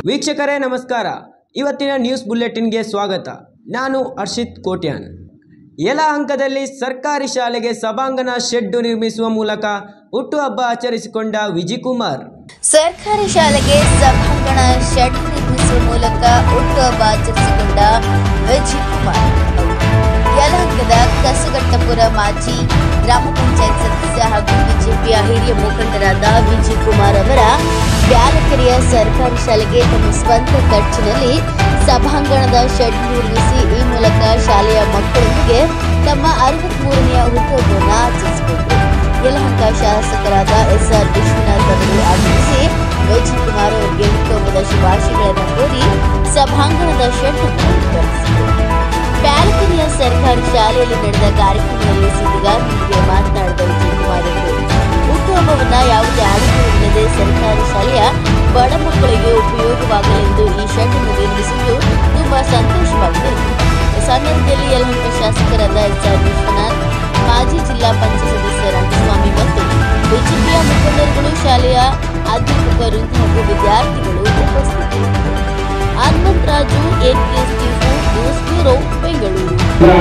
ವೀಕ್ಷಕರೇ ನಮಸ್ಕಾರ ಇವತ್ತಿನ ನ್ಯೂಸ್ ಬುಲೆಟಿನ್ಗೆ ಸ್ವಾಗತ ನಾನು ಹರ್ಷಿತ್ ಕೋಟ್ಯಾನ್ ಯಲಹಂಕದಲ್ಲಿ ಸರ್ಕಾರಿ ಶಾಲೆಗೆ ಸಭಾಂಗಣ ಶೆಡ್ಡು ನಿರ್ಮಿಸುವ ಮೂಲಕ ಹುಟ್ಟುಹಬ್ಬ ಆಚರಿಸಿಕೊಂಡ ವಿಜಿಕುಮಾರ್ ಸರ್ಕಾರಿ ಶಾಲೆಗೆ ಸಭಾಂಗಣ ಶೆಡ್ ನಿರ್ಮಿಸುವ ಮೂಲಕ ಹುಟ್ಟುಹಬ್ಬ ಆಚರಿಸಿಕೊಂಡ ವಿಜಯ್ ಕುಮಾರ್ ಯಲಹಂಕದ ಕಸಗಟ್ಟಪುರ ಮಾಜಿ ಗ್ರಾಮ ಪಂಚಾಯತ್ ಸದಸ್ಯ ಹಾಗೂ ಬಿಜೆಪಿಯ ಹಿರಿಯ ಮುಖಂಡರಾದ ವಿಜಯ್ ಕುಮಾರ್ ಅವರ ಬ್ಯಾಲಕೆರೆಯ ಸರ್ಕಾರಿ ಶಾಲೆಗೆ ತಮ್ಮ ಸ್ವಂತ ಖರ್ಚಿನಲ್ಲಿ ಸಭಾಂಗಣದ ಶೆಡ್ ನಿರ್ಮಿಸಿ ಈ ಮೂಲಕ ಶಾಲೆಯ ಮಕ್ಕಳೊಂದಿಗೆ ತಮ್ಮ ಅರವತ್ಮೂರನೆಯ ಹುಟ್ಟುಹಬ್ಬವನ್ನು ಆಚರಿಸಿಕೊಂಡರು ಯಲಹಂಕ ಶಾಸಕರಾದ ಎಸ್ ಆರ್ ವಿಶ್ವನಾಥ್ ಅವರು ಆಗಮಿಸಿ ವಿಜಯ್ ಕುಮಾರ್ ಅವರಿಗೆ ಹುಟ್ಟುಹಬ್ಬದ ಶುಭಾಶಯಗಳನ್ನು ಕೋರಿ ಸಭಾಂಗಣದ ಶೆಡ್ ವಿತರಿಸಿದರು ಬ್ಯಾಲಕರಿಯ ಸರ್ಕಾರಿ ಶಾಲೆಯಲ್ಲಿ ನಡೆದ ಕಾರ್ಯಕ್ರಮದಲ್ಲಿ ಸುದ್ದಿಗಾರರೊಂದಿಗೆ ಮಾತನಾಡಿದ ವಿಜಯ್ ಕುಮಾರ್ ಅವರು ಹುಟ್ಟುಹಬ್ಬವನ್ನ ಯಾವುದೇ ಅಡೆತಡೆಯಿಲ್ಲದೆ ಸರ್ಕಾರಿ ಶಾಲೆಯ ಬಡ ಮಕ್ಕಳಿಗೆ ಉಪಯೋಗವಾಗಲೆಂದು ಈ ಶೆಡ್ ಅನ್ನು ನಿರ್ಮಿಸಿದ್ದು ತುಂಬಾ ಸಂತೋಷವಾಗಿದೆ ಈ ಸಂದರ್ಭದಲ್ಲಿ ಯಲಹಂಕ ಶಾಸಕರಾದ ಎಸ್ ಆರ್ ವಿಶ್ವನಾಥ್ ಮಾಜಿ ಜಿಲ್ಲಾ ಪಂಚಾಯತ್ ಸದಸ್ಯ ರಂಗಸ್ವಾಮಿ ಮತ್ತು ಬಿಜೆಪಿಯ ಮುಖಂಡರುಗಳು ಶಾಲೆಯ ಅಧ್ಯಾಪಕರು ಹಾಗೂ ವಿದ್ಯಾರ್ಥಿಗಳು ಉಪಸ್ಥಿತರಿದ್ದರು Hanumantharaju NKS TV news bureau Bengaluru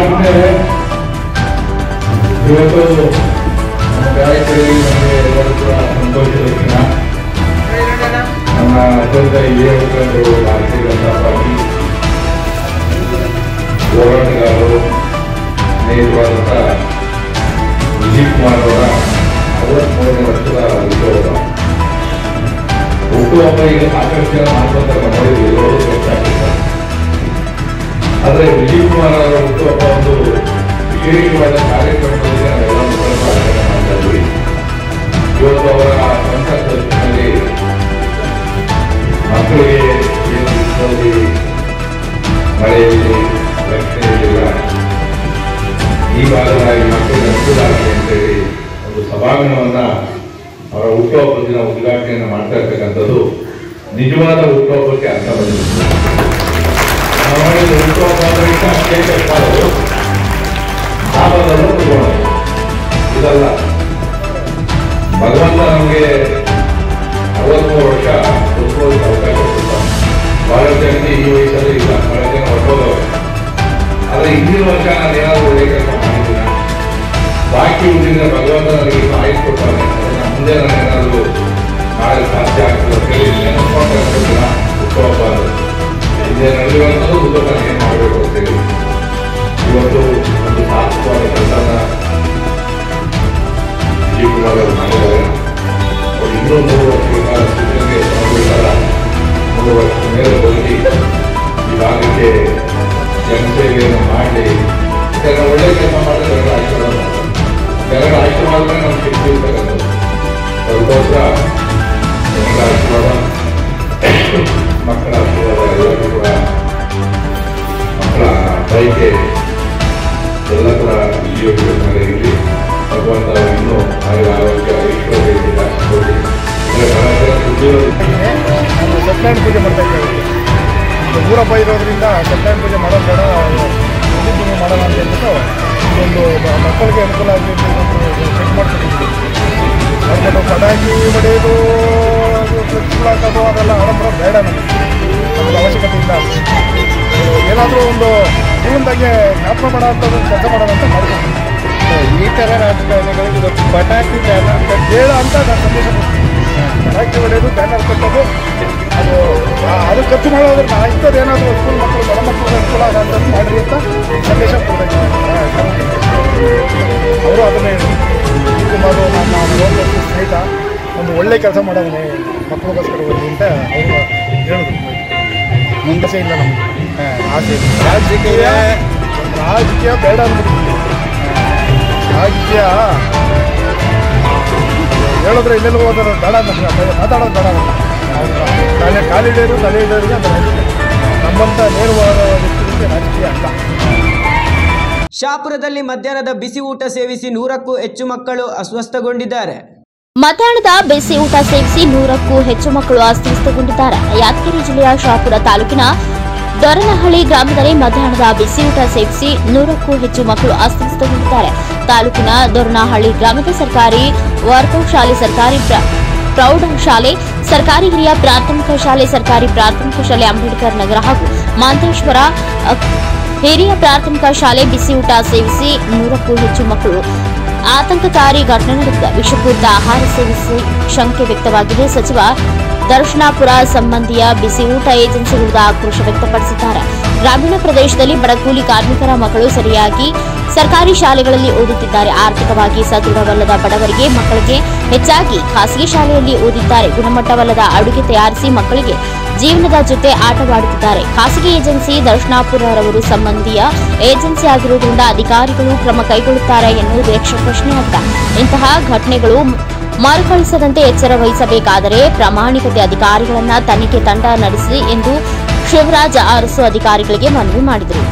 ಇವತ್ತು ನಮ್ಮ ಗಾಯಕರಿಗೆ ನಮಗೆ ಎಲ್ಲರೂ ಕೂಡ ಸಂತೋಷದ ದಿನ ನಮ್ಮ ಅತ್ಯಂತ ಹಿರಿಯ ಮುಖಂಡರು ಭಾರತೀಯ ಜನತಾ ಪಾರ್ಟಿ ಹೋರಾಟಗಾರರು ಸ್ನೇಹಿತರಾದಂಥ ವಿಜಯ್ ಕುಮಾರ್ ಅವರ ಅರವತ್ಮೂರನೇ ವರ್ಷದ ಹುಟ್ಟುಹಬ್ಬ ಹುಟ್ಟುಹಬ್ಬ ಈಗ ಸಾಕಷ್ಟು ಜನ ಮಾಡ್ಕೊತಾರೆ ನೋಡಿದ್ವಿ ಎಲ್ಲರೂ ಗೊತ್ತಾಗ್ತಿದ್ದಾರೆ ಆದರೆ ವಿಜಯ್ ಕುಮಾರ್ ಅವರ ಹುಟ್ಟುಹಬ್ಬ ಒಂದು ವಿಶೇಷವಾದ ಕಾರ್ಯಕ್ರಮದಲ್ಲಿ ನಾವೆಲ್ಲ ಮುಖಂಡರು ಆಚರಣೆ ಮಾಡ್ತಾ ಇದ್ವಿ ಇವತ್ತು ಅವರ ಸ್ವಂತ ಖರ್ಚಿನಲ್ಲಿ ಮಕ್ಕಳಿಗೆ ಏನು ಬಿಸಿಲಲ್ಲಿ ಮಳೆಯಲ್ಲಿ ರಕ್ಷಣೆ ಇಲ್ಲ ಈ ಭಾಗದ ಈ ಮಕ್ಕಳಿಗೆ ಅನುಕೂಲ ಆಗಲಿ ಅಂತೇಳಿ ಒಂದು ಸಭಾಂಗಣವನ್ನ ಅವರ ಹುಟ್ಟುಹಬ್ಬ ದಿನ ಉದ್ಘಾಟನೆಯನ್ನು ಮಾಡ್ತಾ ಇರ್ತಕ್ಕಂಥದ್ದು ನಿಜವಾದ ಹುಟ್ಟುಹಬ್ಬಕ್ಕೆ ಅರ್ಥ ಬಂದಿದೆ ನಾವು ಮಾಡಿದ ಹುಟ್ಟುಹಬ್ಬ ಅಂದ್ರೆ ಇಷ್ಟ ಕೇಕ್ ಮಾಡೋದು ಲಾಭದಲ್ಲೂ ತಗೊಳ್ಳೋದು ಇದಲ್ಲ ಭಗವಂತ ನಮಗೆ ಅರವತ್ಮೂರು ವರ್ಷ ಬದುಕೋದಕ್ಕೆ ಅವಕಾಶ ಕೊಡ್ತಾನೆ ಬಹಳ ಜನಕ್ಕೆ ಈ ವಯಸ್ಸಲ್ಲಿ ಇಲ್ಲ ಬಹಳ ಜನ ಹೊರಟೋದವ್ರೆ ಆದರೆ ಹಿಂದಿನ ವರ್ಷ ನಾನು ಏನಾದರೂ ಒಳ್ಳೆ ಕೆಲಸ ಮಾಡಿದ್ದೀನ ಬಾಕಿ ಉಳಿದ್ರೆ ಭಗವಂತ ನನಗೆ ಇನ್ನೂ ಆಯ್ತು ಕೊಡ್ತಾನೆ ಅದನ್ನ ಮುಂದೆ ನಾನು ಏನಾದರೂ ಮಾಡಲು ಸಾಧ್ಯ ಆಗ್ತದೆ ಅಂತ ಹೇಳಿ ನೆನಸ್ಕೊಂಡ್ರೆ ಹುಟ್ಟುಹಬ್ಬ ಅದು. ಹಿಂದೆ ನಡೆಯುವಂಥದ್ದು ಮುಂದೆ ನಾನು ಏನು ಮಾಡಬೇಕು ಅಂತೇಳಿ ಇವತ್ತು ಒಂದು ಸಾರ್ಥಕವಾದ ಕೆಲಸನ ವಿಜಯ್ ಕುಮಾರ್ ಅವರು ಮಾಡಿದ್ದಾರೆ ಅವರು ಇನ್ನೂ ಮೂರು ವರ್ಷಗಳ ಕಾಲ ಸೂಚನೆಗೆ ಸಮರ್ಪಿಸಲ್ಲ ಮೂರು ವರ್ಷದ ಮೇಲೆ ಹೋಗಿ ಈ ಭಾಗಕ್ಕೆ ಜನಸೇವೆಯನ್ನು ಮಾಡಿ ಜನ ಒಳ್ಳೆ ಕೆಲಸ ಮಾಡಿದ್ರೆ ಜನರ ಆಶೀರ್ವಾದ ಮಾಡ್ತಾರೆ. ಜನರ ಆಶೀರ್ವಾದನೇ ನಮ್ಮ ಶಕ್ತಿ ಇರ್ತಕ್ಕಂಥದ್ದು ಅದಕ್ಕೋಸ್ಕರ ಜನರ ಆಶೀರ್ವಾದ ಮಕ್ಕಳ ಆಶೀರ್ವಾದ ಎಲ್ಲರಿಗೂ ಕೂಡ ಮಕ್ಕಳ ಬೈಕೆ ಎಲ್ಲ ಕೂಡ ವಿಜಯೋಗ ಮೇಲೆ ಇರಲಿ ಭಗವಂತ ಅವರು ಇನ್ನೂ ಆಯುರ ಆರೋಗ್ಯ ಐಶ್ವರ್ಯ ಕೊಡಿ ಉದ್ಯೋಗ ನಾವು ಸತ್ಯನಾರಾಯಣ ಪೂಜೆ ಮಾಡ್ತಾ ಇದ್ದೇವೆ ಒಂದು ಊರಬ್ಬ ಇರೋದ್ರಿಂದ ಸತ್ಯನಾರಾಯಣ ಪೂಜೆ ಮಾಡೋದು ಬೇಡ ಮುಂದಿನ ತಿಂಗಳು ಮಾಡೋಣ ಅಂತ ಹೇಳ್ಬಿಟ್ಟು ಇದೊಂದು ಮ- ಮಕ್ಕಳಿಗೆ ಅನುಕೂಲ ಆಗಲಿ ಅಂತ ಒಂದು ಸೆಟ್ ಮಾಡ್ಕೊಂಡಿದ್ವಿ ಅವ್ರಿಗೆ ಪಟಾಕಿ ಹೊಡೆಯೋದು ಫ್ಲೆಕ್ಸ್ಗಳು ಹಾಕೋದು ಅದೆಲ್ಲ ಆಡಂಬರ ಬೇಡ ನಮಗೆ ನಮಗೆ ಅವಶ್ಯಕತೆ ಇಲ್ಲ ಏನಾದರೂ ಒಂದು ಜೀವನದಾಗೆ ಜ್ಞಾಪಕ ಮಾಡೋ ಅಂಥದ್ದು ಕೆಲಸ ಮಾಡೋಣ ಅಂತ ಮಾಡ್ಕೊಂಡು ಈ ಥರ ರಾಜಕಾರಣಿಗಳಿಗೆ ಇವತ್ತು ಪಟಾಕಿ ಬ್ಯಾನರ್ ಬೇಡ ಅಂತ ನಾನು ಸಂದೇಶ ಕೊಡ್ತೀನಿ ಪಟಾಕಿ ಹೊಡೆಯೋದು ಬ್ಯಾನರ್ ಕಟ್ಟೋದು ಅದು ಆ- ಅದು ಖರ್ಚು ಮಾಡೋದ್ರ ನಾ ಇಂಥದ್ದು ಏನಾದರೂ ಸ್ಕೂಲ್ ಮಕ್ಕಳು ಬಡ ಮಕ್ಕಳಿಗೆ ಅನುಕೂಲ ಆಗೋಂಥದ್ದು ಮಾಡಿರಿ ಅಂತ ಸಂದೇಶ ಕೊಡ್ಬೇಕು ಅವರು ಅದನ್ನೇ ಕುಮಾರ್ ನನ್ನ ಒಂದು ಸ್ನೇಹಿತ ಒಂದು ಒಳ್ಳೆ ಕೆಲಸ ಮಾಡೋದನ್ನೇ ಮಕ್ಕಳಿಗೋಸ್ಕರ ಹೋಗಿ ಅಂತ ಅವರು ಹೇಳಿದ್ರು ಮುಂದಸೆ ಇಲ್ಲ ನಮಗೆ ಆಸೆ ಇಲ್ಲ. ರಾಜಕೀಯ ರಾಜಕೀಯ ಬೇಡ ಅಂದ್ಬಿಟ್ಟು ರಾಜಕೀಯ ಹೇಳಿದ್ರೆ ಇಲ್ಲೆಲ್ಲ ಹೋದ್ರೆ ಬೇಡ ನಮಗೆ ಮಾತಾಡೋದು ಬೇಡ ಅಂತ ತಲೆ ಕಾಲಿಡೋರು ತಲೆ ಇಡೋರಿಗೆ ಅದು ರಾಜಕೀಯ ನಮ್ಮಂಥ ನೇರವಾದ ವ್ಯಕ್ತಿಗಳಿಗೆ ರಾಜಕೀಯ ಅಲ್ಲ ಶಾಪುರದಲ್ಲಿ ಮಧ್ಯಾಹ್ನದ ಬಿಸಿ ಊಟ ಸೇವಿಸಿ ನೂರಕ್ಕೂ ಹೆಚ್ಚು ಮಕ್ಕಳು ಅಸ್ವಸ್ಥಗೊಂಡಿದ್ದಾರೆ ಮಧ್ಯಾಹ್ನದ ಬಿಸಿ ಊಟ ಸೇವಿಸಿ ನೂರಕ್ಕೂ ಹೆಚ್ಚು ಮಕ್ಕಳು ಅಸ್ವಸ್ಥಗೊಂಡಿದ್ದಾರೆ ಯಾದಗಿರಿ ಜಿಲ್ಲೆಯ ಶಾಪುರ ತಾಲೂಕಿನ ದೊರನಹಳ್ಳಿ ಗ್ರಾಮದಲ್ಲಿ ಮಧ್ಯಾಹ್ನದ ಬಿಸಿ ಊಟ ಸೇವಿಸಿ ನೂರಕ್ಕೂ ಹೆಚ್ಚು ಮಕ್ಕಳು ಅಸ್ವಸ್ಥಗೊಂಡಿದ್ದಾರೆ ತಾಲೂಕಿನ ದೊರನಹಳ್ಳಿ ಗ್ರಾಮದ ಸರ್ಕಾರಿ ವರ್ಗಶಾಲೆ ಸರ್ಕಾರಿ ಪ್ರ- ಪ್ರೌಢಶಾಲೆ ಸರ್ಕಾರಿ ಹಿರಿಯ ಪ್ರಾಥಮಿಕ ಶಾಲೆ ಸರ್ಕಾರಿ ಪ್ರಾಥಮಿಕ ಶಾಲೆ ಅಂಬೇಡ್ಕರ್ ನಗರ ಹಾಗೂ ಮಾಂತೇಶ್ವರ ಅ, ಹಿರಿಯ ಪ್ರಾಥಮಿಕ ಶಾಲೆ ಬಿಸಿಯೂಟ ಸೇವಿಸಿ ನೂರಕ್ಕೂ ಹೆಚ್ಚು ಮಕ್ಕಳು ಆತಂಕಕಾರಿ ಘಟನೆ ನಡೆದಿದೆ ವಿಷಪೂರಿತ ಆಹಾರ ಸೇವಿಸಿ ಶಂಕೆ ವ್ಯಕ್ತವಾಗಿದೆ ಸಚಿವ ದರ್ಶನಾಪುರ ಸಂಬಂಧಿಯ ಬಿಸಿ ಊಟ ಏಜೆನ್ಸಿ ವಿರುದ್ಧ ಆಕ್ರೋಶ ವ್ಯಕ್ತಪಡಿಸಿದ್ದಾರೆ ಗ್ರಾಮೀಣ ಪ್ರದೇಶದಲ್ಲಿ ಬಡ ಕೂಲಿ ಕಾರ್ಮಿಕರ ಮಕ್ಕಳು ಸರಿಯಾಗಿ ಸರ್ಕಾರಿ ಶಾಲೆಗಳಲ್ಲಿ ಓದುತ್ತಿದ್ದಾರೆ ಆರ್ಥಿಕವಾಗಿ ಸದೃಢವಲ್ಲದ ಬಡವರಿಗೆ ಮಕ್ಕಳಿಗೆ ಹೆಚ್ಚಾಗಿ ಖಾಸಗಿ ಶಾಲೆಯಲ್ಲಿ ಓದಿದ್ದಾರೆ ಗುಣಮಟ್ಟವಲ್ಲದ ಅಡುಗೆ ತಯಾರಿಸಿ ಮಕ್ಕಳಿಗೆ ಜೀವನದ ಜೊತೆ ಆಟವಾಡುತ್ತಿದ್ದಾರೆ ಖಾಸಗಿ ಏಜೆನ್ಸಿ ದರ್ಶನಾಪುರರವರು ಸಂಬಂಧಿಯ ಏಜೆನ್ಸಿ ಆಗಿರುವುದರಿಂದ ಅಧಿಕಾರಿಗಳು ಕ್ರಮ ಕೈಗೊಳ್ಳುತ್ತಾರೆ ಎನ್ನುವುದು ಯಕ್ಷ ಪ್ರಶ್ನೆಯಾಗಿದೆ ಇಂತಹ ಘಟನೆಗಳು ಮರುಕಳಿಸದಂತೆ ಎಚ್ಚರ ವಹಿಸಬೇಕಾದರೆ ಪ್ರಾಮಾಣಿಕತೆ ಅಧಿಕಾರಿಗಳನ್ನ ತನಿಖೆ ತಂಡ ನಡೆಸಿ ಎಂದು ಶಿವರಾಜ್ ಅರಸು ಅಧಿಕಾರಿಗಳಿಗೆ ಮನವಿ ಮಾಡಿದರು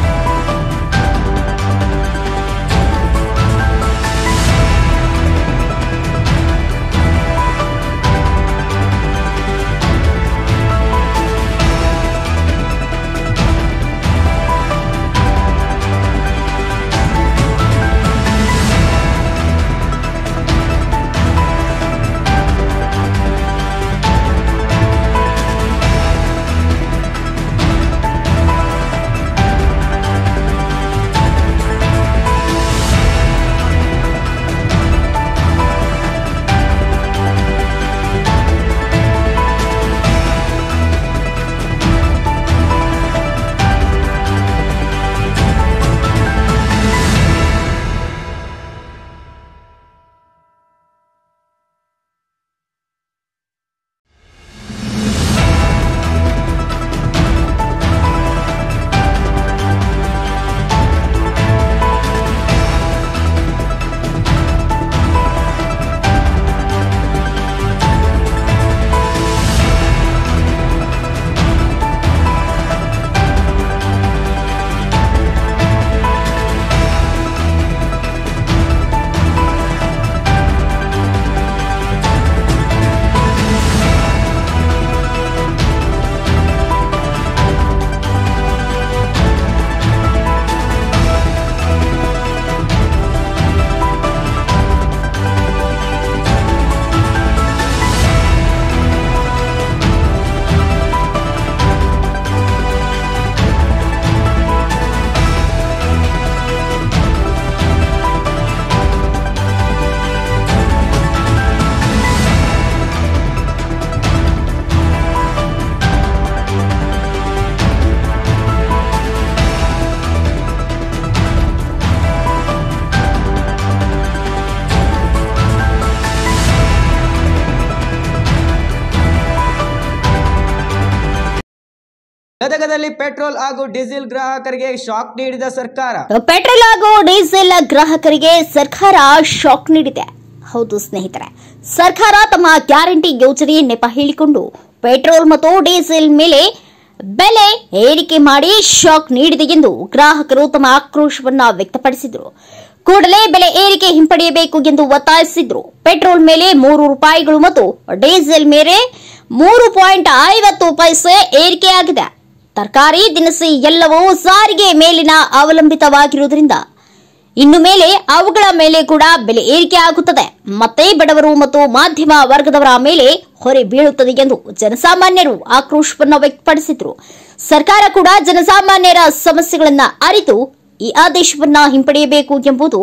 ಗದಗದಲ್ಲಿ ಪೆಟ್ರೋಲ್ ಹಾಗೂ ಡೀಸೆಲ್ ಗ್ರಾಹಕರಿಗೆ ಶಾಕ್ ನೀಡಿದ ಸರ್ಕಾರ ಪೆಟ್ರೋಲ್ ಹಾಗೂ ಡೀಸೆಲ್ ಗ್ರಾಹಕರಿಗೆ ಸರ್ಕಾರ ಶಾಕ್ ನೀಡಿದೆ ಹೌದು ಸ್ನೇಹಿತರೆ ಸರ್ಕಾರ ತಮ್ಮ ಗ್ಯಾರಂಟಿ ಯೋಜನೆ ನೆಪ ಹೇಳಿಕೊಂಡು ಪೆಟ್ರೋಲ್ ಮತ್ತು ಡೀಸೆಲ್ ಮೇಲೆ ಬೆಲೆ ಏರಿಕೆ ಮಾಡಿ ಶಾಕ್ ನೀಡಿದೆ ಎಂದು ಗ್ರಾಹಕರು ತಮ್ಮ ಆಕ್ರೋಶವನ್ನ ವ್ಯಕ್ತಪಡಿಸಿದರು ಕೂಡಲೇ ಬೆಲೆ ಏರಿಕೆ ಹಿಂಪಡೆಯಬೇಕು ಎಂದು ಒತ್ತಾಯಿಸಿದ್ರು ಪೆಟ್ರೋಲ್ ಮೇಲೆ ಮೂರು ರೂಪಾಯಿಗಳು ಮತ್ತು ಡೀಸೆಲ್ ಮೇಲೆ ಮೂರು ಪಾಯಿಂಟ್ ಐವತ್ತು ಪೈಸೆ ಏರಿಕೆಯಾಗಿದೆ ತರಕಾರಿ ದಿನಸಿ ಎಲ್ಲವೂ ಸಾರಿಗೆ ಮೇಲಿನ ಅವಲಂಬಿತವಾಗಿರುವುದರಿಂದ ಇನ್ನು ಮೇಲೆ ಅವುಗಳ ಮೇಲೆ ಕೂಡ ಬೆಲೆ ಏರಿಕೆ ಆಗುತ್ತದೆ ಮತ್ತೆ ಬಡವರು ಮತ್ತು ಮಾಧ್ಯಮ ವರ್ಗದವರ ಮೇಲೆ ಹೊರೆ ಬೀಳುತ್ತದೆ ಎಂದು ಜನಸಾಮಾನ್ಯರು ಆಕ್ರೋಶವನ್ನು ವ್ಯಕ್ತಪಡಿಸಿದ್ರು ಸರ್ಕಾರ ಕೂಡ ಜನಸಾಮಾನ್ಯರ ಸಮಸ್ಯೆಗಳನ್ನ ಅರಿತು ಈ ಆದೇಶವನ್ನ ಹಿಂಪಡೆಯಬೇಕು ಎಂಬುದು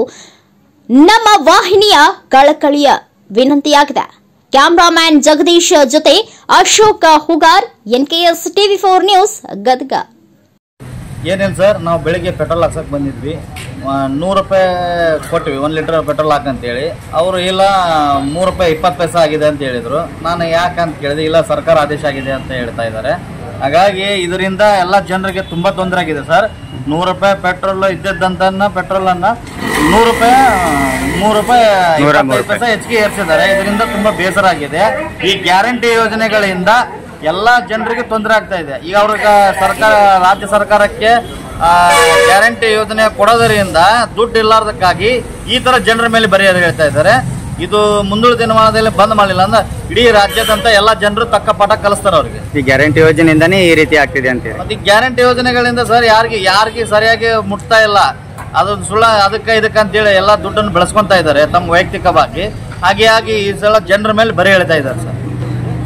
ನಮ್ಮ ವಾಹಿನಿಯ ಕಳಕಳಿಯ ವಿನಂತಿಯಾಗಿದೆ ಕ್ಯಾಮ್ರಾಮ್ಯಾನ್ ಜಗದೀಶ್ ಜೊತೆ Ashoka Hugar NKS TV four news Gadag ಏನಿಲ್ಲ ಸರ್ ನಾವು ಬೆಳಿಗ್ಗೆ ಪೆಟ್ರೋಲ್ ಹಾಕ್ಸಕ್ಕೆ ಬಂದಿದ್ವಿ ಆ, ನೂರು ರೂಪಾಯಿ ಕೊಟ್ವಿ ಒಂದು ಲೀಟ್ರ್ ಪೆಟ್ರೋಲ್ ಹಾಕಂತೇಳಿ ಅವರು ಇಲ್ಲ ಮೂರು ರೂಪಾಯಿ ಇಪ್ಪತ್ತು ಪೈಸೆ ಆಗಿದೆ ಅಂತ ಹೇಳಿದರು ನಾನು ಯಾಕಂತ ಕೇಳಿದೆ ಇಲ್ಲ ಸರ್ಕಾರ ಆದೇಶ ಆಗಿದೆ ಅಂತ ಹೇಳ್ತಾ ಇದ್ದಾರೆ ಹಾಗಾಗಿ ಇದರಿಂದ ಎಲ್ಲ ಜನರಿಗೆ ತುಂಬ ತೊಂದರೆ ಆಗಿದೆ ಸರ್ ನೂರು ರೂಪಾಯಿ ಪೆಟ್ರೋಲ್ ಇದ್ದದ್ದನ್ನ ಪೆಟ್ರೋಲನ್ನು ನೂರು ರೂಪಾಯಿ ಮೂರು ರೂಪಾಯಿ ಇಪ್ಪತ್ತೈದು ಪೈಸೆ ಹೆಚ್ಚಿಗೆ ಏರಿಸಿದ್ದಾರೆ ಇದರಿಂದ ತುಂಬ ಬೇಸರ ಆಗಿದೆ ಈ ಗ್ಯಾರಂಟಿ ಯೋಜನೆಗಳಿಂದ ಎಲ್ಲ ಜನರಿಗೆ ತೊಂದರೆ ಆಗ್ತಾ ಇದೆ ಈಗ ಅವ್ರಿಗೆ ಸರ್ಕಾರ ರಾಜ್ಯ ಸರ್ಕಾರಕ್ಕೆ ಆ, ಗ್ಯಾರಂಟಿ ಯೋಜನೆ ಕೊಡೋದರಿಂದ ದುಡ್ಡು ಇಲ್ಲಾರ್ದಕ್ಕಾಗಿ ಈ ತರ ಜನರ ಮೇಲೆ ಬರೆಯೋದು ಹೇಳ್ತಾ ಇದ್ದಾರೆ ಇದು ಮುಂದೂಳ ದಿನಮಾನದಲ್ಲಿ ಬಂದ್ ಮಾಡಲಿಲ್ಲ ಅಂದ್ರೆ ಇಡೀ ರಾಜ್ಯದಂತ ಎಲ್ಲ ಜನರು ತಕ್ಕ ಪಾಠ ಕಲಿಸ್ತಾರೆ ಅವ್ರಿಗೆ ಈ ಗ್ಯಾರಂಟಿ ಯೋಜನೆಯಿಂದಾನೇ ಈ ರೀತಿ ಆಗ್ತಿದೆ ಅಂತೇಳಿ ಮತ್ತೆ ಈ ಗ್ಯಾರಂಟಿ ಯೋಜನೆಗಳಿಂದ ಸರ್ ಯಾರಿಗೆ ಯಾರಿಗೆ ಸರಿಯಾಗಿ ಮುಟ್ತಾ ಇಲ್ಲ ಅದು ಸುಳ್ಳ ಅದಕ್ಕೆ ಇದಕ್ಕೆ ಅಂತೇಳಿ ಎಲ್ಲ ದುಡ್ಡನ್ನು ಬೆಳೆಸ್ಕೊಂತ ಇದ್ದಾರೆ ತಮ್ಮ ವೈಯಕ್ತಿಕವಾಗಿ ಹಾಗೆ ಆಗಿ ಈ ಸಲ ಜನರ ಮೇಲೆ ಬರೆ ಹೇಳ್ತಾ ಇದ್ದಾರೆ ಸರ್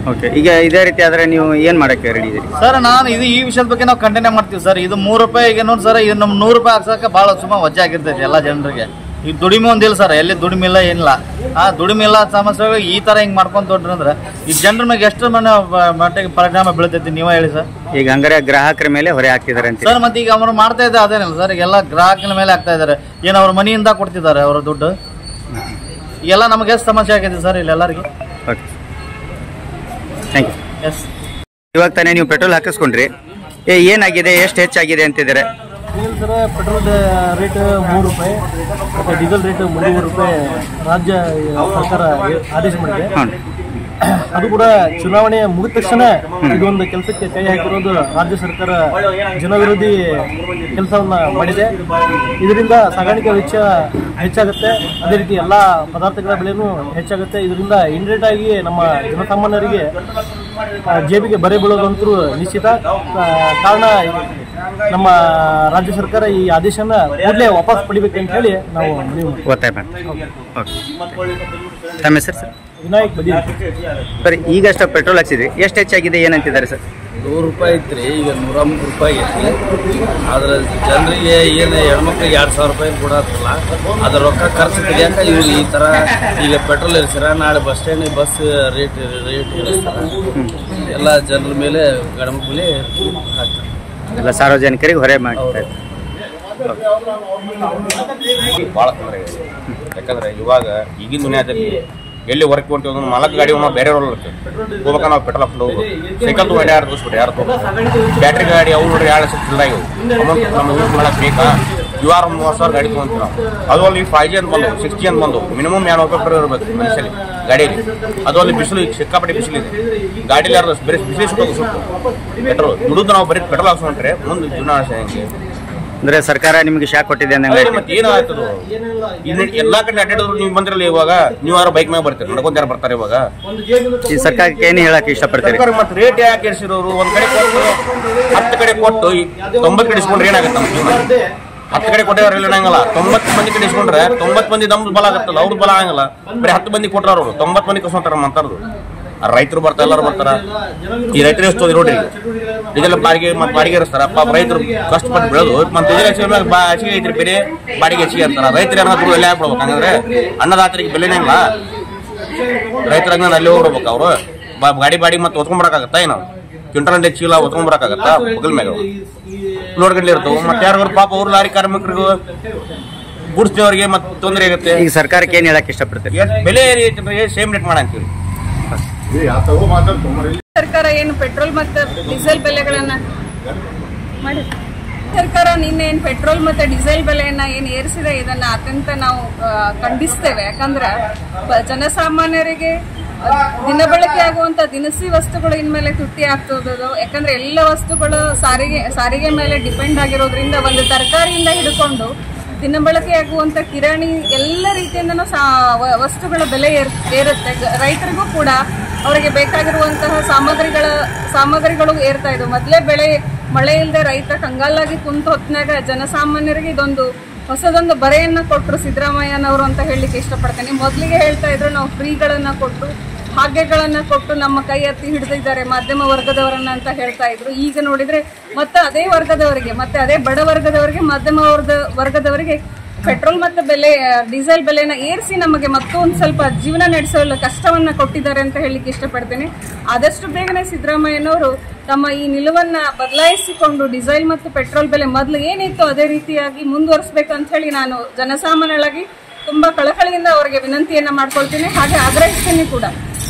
ಓಕೆ ಈಗ ಇದೇ ರೀತಿ ಆದ್ರೆ ನೀವು ಏನ್ ಮಾಡಕ್ಕೆ ರೆಡಿ ಇದೀರಿ ಸರ್ ನಾನು ಇದು ಈ ವಿಷಯದ ಬಗ್ಗೆ ನಾವು ಕಂಟಿನ್ಯೂ ಮಾಡ್ತೀವಿ ಸರ್ ಇದು ಮೂರು ರೂಪಾಯಿಗೆ ನೋಡಿ ಸರ್ ಇದು ನಮ್ಮ ನೂರು ರೂಪಾಯಿ ಹಾಕ್ಸಕ್ಕೆ ಭಾಳ ಸುಮ್ಮ ವಜ್ಜೆ ಆಗಿರ್ತೈತಿ ಎಲ್ಲ ಜನರಿಗೆ ಈಗ ದುಡಿಮೆ ಒಂದಿಲ್ಲ ಸರ್ ಎಲ್ಲಿ ದುಡಿಮೆ ಇಲ್ಲ ಏನಿಲ್ಲ ಆ ದುಡಿಮೆ ಇಲ್ಲ ಸಮಸ್ಯೆಗಳು ಈ ಥರ ಹಿಂಗೆ ಮಾಡ್ಕೊಂತ ಹೊಂಟ್ರಿ ಅಂದ್ರೆ ಈ ಜನರ ಮೇಲೆ ಎಷ್ಟು ಮನೆ ಮಟ್ಟಿಗೆ ಪರಿಣಾಮ ಬೀಳ್ತೈತಿ ನೀವೇ ಹೇಳಿ ಸರ್ ಈಗ ಹಂಗಾರೆ ಗ್ರಾಹಕರ ಮೇಲೆ ಹೊರೆ ಹಾಕ್ತಿದ್ದಾರೆ ಅಂತ ಸರ್ ಮತ್ತೆ ಈಗ ಅವರು ಮಾಡ್ತಾ ಇದ್ದ ಅದೇನಿಲ್ಲ ಸರ್ ಎಲ್ಲ ಗ್ರಾಹಕನ ಮೇಲೆ ಆಗ್ತಾ ಇದ್ದಾರೆ ಏನು ಅವ್ರ ಮನೆಯಿಂದ ಕೊಡ್ತಿದ್ದಾರೆ ಅವರ ದುಡ್ಡು ಎಲ್ಲ ನಮಗೆ ಎಷ್ಟು ಸಮಸ್ಯೆ ಆಗಿದೆ ಸರ್ ಇಲ್ಲೆಲ್ಲರಿಗೆ ಓಕೆ ಥ್ಯಾಂಕ್ ಯು ಎಸ್ ಇವಾಗ ತಾನೇ ನೀವು ಪೆಟ್ರೋಲ್ ಹಾಕಿಸ್ಕೊಂಡ್ರಿ ಏ ಏನಾಗಿದೆ ಎಷ್ಟು ಹೆಚ್ಚಾಗಿದೆ ಅಂತಿದ್ದಾರೆ ಏನು ಸರ್ ಪೆಟ್ರೋಲ್ ರೇಟ್ ಮೂರು ರೂಪಾಯಿ ಮತ್ತು ಡೀಸೆಲ್ ರೇಟ್ ಮೂರುವರೆ ರೂಪಾಯಿ ರಾಜ್ಯ ಸರ್ಕಾರ ಆದೇಶ ಮಾಡಿದೆ ಹ್ಞೂ ಅದು ಕೂಡ ಚುನಾವಣೆ ಮುಗಿದ ತಕ್ಷಣ ಇದೊಂದು ಕೆಲಸಕ್ಕೆ ಕೈ ಹಾಕಿರೋದು ರಾಜ್ಯ ಸರ್ಕಾರ ಜನವಿರೋಧಿ ಕೆಲಸವನ್ನ ಮಾಡಿದೆ ಇದರಿಂದ ಸಾಗಾಣಿಕೆ ವೆಚ್ಚ ಹೆಚ್ಚಾಗುತ್ತೆ ಅದೇ ರೀತಿ ಎಲ್ಲ ಪದಾರ್ಥಗಳ ಬೆಲೆನೂ ಹೆಚ್ಚಾಗುತ್ತೆ ಇದರಿಂದ ಇಂಡೈರೆಕ್ಟ್ ಆಗಿ ನಮ್ಮ ಜನಸಾಮಾನ್ಯರಿಗೆ ಆ, ಜೇಬಿಗೆ ಬರೆ ಬೀಳೋದಂತೂ ನಿಶ್ಚಿತ ಆ, ಕಾರಣ ನಮ್ಮ ರಾಜ್ಯ ಸರ್ಕಾರ ಈ ಆದೇಶನ ಕೂಡಲೇ ವಾಪಸ್ ಪಡಿಬೇಕಂತ ಹೇಳಿ ನಾವು ಮನವಿ ಮಾಡ್ತೀವಿ. ಒತ್ತಾಯ ಮಾಡಿ ಓಕೆ ತಮ್ಮ ಹೆಸರು ಸರ್ ವಿನಾಯಕ್ ಬದಿ ಸರ್ ಈಗಷ್ಟು ಪೆಟ್ರೋಲ್ ಹಾಕ್ಸಿದ್ರಿ ಎಷ್ಟು ಹೆಚ್ಚಾಗಿದೆ ಏನಂತಿದ್ದಾರೆ ಸರ್ ನೂರು ರೂಪಾಯಿ ಐತ್ರಿ ಈಗ ನೂರ ಮೂರು ರೂಪಾಯಿ ಐತಿ ಆದ್ರೆ ಜನರಿಗೆ ಏನು ಹೆಣ್ಮಕ್ಳಿಗೆ ಎರಡು ಸಾವಿರ ರೂಪಾಯಿ ಕೊಡತ್ತಲ್ಲ ಅದ್ರ ರೊಕ್ಕ ಖರ್ಚು ತೆಗಿಯಾಕ ಇವ್ರು ಈ ಥರ ಈಗ ಪೆಟ್ರೋಲ್ ಇರಿಸ್ಯಾರ ನಾಳೆ bus stand bus rate rate ಇರಿಸ್ತಾರ ಎಲ್ಲ ಜನರ ಮೇಲೆ ಗಣಮಕ್ ಮೇಲೆ ಹಾಕ್ತಾರೆ ಎಲ್ಲ ಸಾರ್ವಜನಿಕರಿಗೆ ಹೊರೆ ಮಾಡ್ತಾರೆ ಭಾಳ ತೊಂದರೆ ಇದೆ ಯಾಕಂದ್ರೆ ಇವಾಗ ಈಗಿನ ದುನಿಯಾದಲ್ಲಿ ಎಲ್ಲಿ ವರ್ಕ್ ಹೊಂಟಿವಿ ಅಂದ್ರೆ ನಾಲ್ಕು ಗಾಡಿ ನಾವು ಬೇರೆ ಇರುತ್ತೆ ಹೋಗ್ಬೇಕಾ ನಾವು ಪೆಟ್ರೋಲ್ ಹಾಕೊಂಡು ಹೋಗ್ಬೋದು ಸೈಕಲ್ ಗಾಡಿ ಯಾರು ತೋರಿಸ್ಬಿಟ್ಟು ಯಾರು ಬ್ಯಾಟ್ರಿ ಗಾಡಿ ಅವು ನೋಡ್ರಿ ಎರಡು ಲಕ್ಷ ಚಿಲ್ಲರ ಇವು ಅಮೌಂಟ್ ನಮ್ಮ ಯೂಸ್ ಮಾಡಕ್ಕೆ ಬೇಕಾ ಯು ಆರ್ ಮೂವತ್ತು ಸಾವಿರ ಗಾಡಿ ತೊಗೊಂತೀವಿ ನಾವು ಅದು ಅಲ್ಲಿ ಫೈವ್ ಜಿ ಅಂತ ಬಂದು ಸಿಕ್ಸ್ ಜಿ ಅಂತ ಬಂದು ಮಿನಿಮಮ್ ಎರಡು ರೂಪಾಯಿ ಇರಬೇಕು ಮನುಷ್ಯಲಿ ಗಾಡಿಯಲ್ಲಿ ಅದು ಅಲ್ಲಿ ಬಿಸಿಲು ಈಗ ಸಿಕ್ಕಾಪಟ್ಟೆ ಬಿಸಿಲು ಇದೆ ಗಾಡಿಯಲ್ಲಿ ಯಾರು ಬರೀ ಬಿಸಿಲು ಸುಟ್ಟು ಸುಟ್ಟು ಪೆಟ್ರೋಲ್ ದುಡಿದು ನಾವು ಬರೀ ಪೆಟ್ರೋಲ್ ಹಾಕ್ಸ್ಕೊಂಡ್ರೆ ಮುಂದೆ ಜೀವನ ಹೆಂಗೆ ಅಂದ್ರೆ ಸರ್ಕಾರ ನಿಮಗೆ ಶಾಕ್ ಕೊಟ್ಟಿದೆ ಅಂದಂಗೆ ಅದೇ ಮತ್ತೆ ಏನಾಗ್ತದ ಇನ್ನು ಎಲ್ಲಾ ಕಡೆ ಅಡ್ಡಾಡಿದ್ರು ನೀವು ಬಂದ್ರಲ್ಲ ಇವಾಗ ನೀವು ಯಾರು ಬೈಕ್ ಮೇಲೆ ಬರ್ತೀರಿ ನಡ್ಕೊಂತ ಯಾರು ಬರ್ತಾರೆ ಇವಾಗ ಈ ಸರ್ಕಾರಕ್ಕೆ ಏನು ಹೇಳಕ್ಕೆ ಇಷ್ಟಪಡ್ತೀರಿ ಸರ್ಕಾರ ಮತ್ತೆ ರೇಟ್ ಯಾಕೆ ಇರಿಸಿರೋರು ಒಂದ್ ಕಡೆ ಕೊಟ್ಟು ಹತ್ತು ಕಡೆ ಕೊಟ್ಟು ಈ ತೊಂಬತ್ತು ಕಡೆ ಇಸ್ಕೊಂಡ್ರೆ ಏನಾಗುತ್ತೆ ನಮ್ಮ ಜೀವನ ಹತ್ತು ಕಡೆ ಕೊಟ್ಟವ್ರು ಇಲ್ಲ ಅನ್ನಂಗಲ್ಲ ತೊಂಬತ್ತು ಮಂದಿ ಕಡೆ ಇಸ್ಕೊಂಡ್ರೆ ತೊಂಬತ್ತು ಮಂದಿ ನಮ್ದು ಬಲ ಆಗತ್ತಲ್ಲ ಅವ್ರದ್ದು ಬಲ ಆಗಂಗಿಲ್ಲ ಬರೀ ಹತ್ತು ಮಂದಿ ಕೊಟ್ರ ಅವರು ತೊಂಬತ್ತು ಮಂದಿ ಕಸ್ಕೊಂತಾರ ಮಾತಾಡೋದು ರೈತರು ಬರ್ತಾರೆ ಎಲ್ಲರೂ ಬರ್ತಾರ ಈ ರೈತರು ಎಷ್ಟು ನೋಡ್ರಿ ಡೀಸೆಲ್ ಬಾಡಿಗೆ ಮತ್ತೆ ಬಾಡಿಗೆ ಇರಿಸ್ತಾರ ಪಾಪ ರೈತರು ಕಷ್ಟಪಟ್ಟು ಬೆಳೆದು ಮತ್ತೆ ಡೀಸೆಲ್ ಹೆಚ್ಚಿಗೆ ಮೇಲೆ ಬಾ ಹೆಚ್ಚಿಗೆ ಐತ್ರಿ ಬೇರೆ ಬಾಡಿಗೆ ಹೆಚ್ಚಿಗೆ ಅಂತಾರ ರೈತರು ಏನಾದ್ರು ಎಲ್ಲಿ ಹಾಕ್ಬಿಡ್ಬೇಕು ಹಂಗಂದ್ರೆ ಅನ್ನದಾತರಿಗೆ ಬೆಲೆನೇ ಇಲ್ಲ ರೈತರಂಗ ಅಲ್ಲಿ ಹೋಗ್ಬಿಡ್ಬೇಕು ಅವರು ಗಾಡಿ ಬಾಡಿ ಮತ್ತೆ ಹೊತ್ಕೊಂಡ್ಬರಕಾಗತ್ತಾ ಏನು ಕ್ವಿಂಟಲ್ ಗಂಟೆ ಚೀಲ ಹೊತ್ಕೊಂಡ್ಬರಕಾಗತ್ತಾ ಬಗಲ್ ಮ್ಯಾಗ ಲೋಡ್ ಗಂಟೆ ಇರ್ತಾವ ಮತ್ತೆ ಯಾರು ಪಾಪ ಅವ್ರ ಲಾರಿ ಕಾರ್ಮಿಕರಿಗೂ ಗುಡ್ಸ್ದವ್ರಿಗೆ ಮತ್ತೆ ತೊಂದರೆ ಆಗುತ್ತೆ ಈಗ ಸರ್ಕಾರಕ್ಕೆ ಏನು ಹೇಳಕ್ಕೆ ಇಷ್ಟಪಡ್ತೀರಿ ಎಷ್ಟ್ ಬೆಲೆ ಸೇಮ್ ರೇಟ್ ಮಾಡಂತೀವಿ ಸರ್ಕಾರ ಏನು ಪೆಟ್ರೋಲ್ ಮತ್ತು ಡೀಸೆಲ್ ಬೆಲೆಗಳನ್ನ ಮಾಡಿ ಸರ್ಕಾರ ನಿನ್ನೆ ಏನು ಪೆಟ್ರೋಲ್ ಮತ್ತು ಡೀಸೆಲ್ ಬೆಲೆಯನ್ನ ಏನು ಏರಿಸಿದೆ ಇದನ್ನ ಅತ್ಯಂತ ನಾವು ಆ, ಖಂಡಿಸ್ತೇವೆ ಯಾಕಂದ್ರೆ ಬ- ಜನಸಾಮಾನ್ಯರಿಗೆ ಆ, ದಿನಬಳಕೆ ಆಗುವಂತ ದಿನಸಿ ವಸ್ತುಗಳು ಇನ್ಮೇಲೆ ತುಟ್ಟಿ ಆಗ್ತದದು ಯಾಕಂದ್ರೆ ಎಲ್ಲ ವಸ್ತುಗಳು ಸಾರಿಗೆ ಸಾರಿಗೆ ಮೇಲೆ ಡಿಪೆಂಡ್ ಆಗಿರೋದ್ರಿಂದ ಒಂದು ತರಕಾರಿಯಿಂದ ಹಿಡ್ಕೊಂಡು ದಿನಬಳಕೆ ಆಗುವಂತ ಕಿರಾಣಿ ಎಲ್ಲ ರೀತಿಯಿಂದನೂ ಸಾ ವ- ವಸ್ತುಗಳ ಬೆಲೆ ಏರ್- ಏರುತ್ತೆ ಗ- ರೈತರಿಗೂ ಕೂಡ ಅವರಿಗೆ ಬೇಕಾಗಿರುವಂತಹ ಸಾಮಗ್ರಿಗಳ ಸಾಮಗ್ರಿಗಳು ಏರ್ತಾ ಇದ್ವು ಮೊದಲೇ ಬೆಳೆ ಮಳೆ ಇಲ್ಲದೆ ರೈತ ಕಂಗಾಲಾಗಿ ಕುಂತ ಹೊತ್ನಾಗ ಜನಸಾಮಾನ್ಯರಿಗೆ ಇದೊಂದು ಹೊಸದೊಂದು ಬರೆಯನ್ನ ಕೊಟ್ಟರು ಸಿದ್ದರಾಮಯ್ಯನವರು ಅಂತ ಹೇಳಲಿಕ್ಕೆ ಇಷ್ಟಪಡ್ತೇನೆ ಮೊದಲಿಗೆ ಹೇಳ್ತಾ ಇದ್ರು ನಾವು ಫ್ರೀಗಳನ್ನ ಕೊಟ್ಟು ಭಾಗ್ಯಗಳನ್ನ ಕೊಟ್ಟು ನಮ್ಮ ಕೈ ಎತ್ತಿ ಹಿಡಿದಿದ್ದಾರೆ ಮಾಧ್ಯಮ ವರ್ಗದವರನ್ನ ಅಂತ ಹೇಳ್ತಾ ಇದ್ರು ಈಗ ನೋಡಿದ್ರೆ ಮತ್ತೆ ಅದೇ ವರ್ಗದವರಿಗೆ ಮತ್ತೆ ಅದೇ ಬಡ ವರ್ಗದವರಿಗೆ ಮಾಧ್ಯಮ ವರ್ಗ ವರ್ಗದವರಿಗೆ ಪೆಟ್ರೋಲ್ ಮತ್ತು ಬೆಲೆ ಡೀಸೆಲ್ ಬೆಲೆನ ಏರಿಸಿ ನಮಗೆ ಮತ್ತೊಂದು ಸ್ವಲ್ಪ ಜೀವನ ನಡೆಸಲು ಕಷ್ಟವನ್ನ ಕೊಟ್ಟಿದ್ದಾರೆ ಅಂತ ಹೇಳಲಿಕ್ಕೆ ಇಷ್ಟಪಡ್ತೇನೆ ಆದಷ್ಟು ಬೇಗನೆ ಸಿದ್ದರಾಮಯ್ಯನವರು ತಮ್ಮ ಈ ನಿಲುವನ್ನ ಬದಲಾಯಿಸಿಕೊಂಡು ಡೀಸೆಲ್ ಮತ್ತು ಪೆಟ್ರೋಲ್ ಬೆಲೆ ಮೊದಲು ಏನಿತ್ತು ಅದೇ ರೀತಿಯಾಗಿ ಮುಂದುವರಿಸಬೇಕು ಅಂತ ಹೇಳಿ ನಾನು ಜನಸಾಮಾನ್ಯಳಾಗಿ ತುಂಬಾ ಕಳಕಳಿಯಿಂದ ಅವರಿಗೆ ವಿನಂತಿಯನ್ನ ಮಾಡ್ಕೊಳ್ತೀನಿ ಹಾಗೆ ಆಗ್ರಹಿಸ್ತೀನಿ ಕೂಡ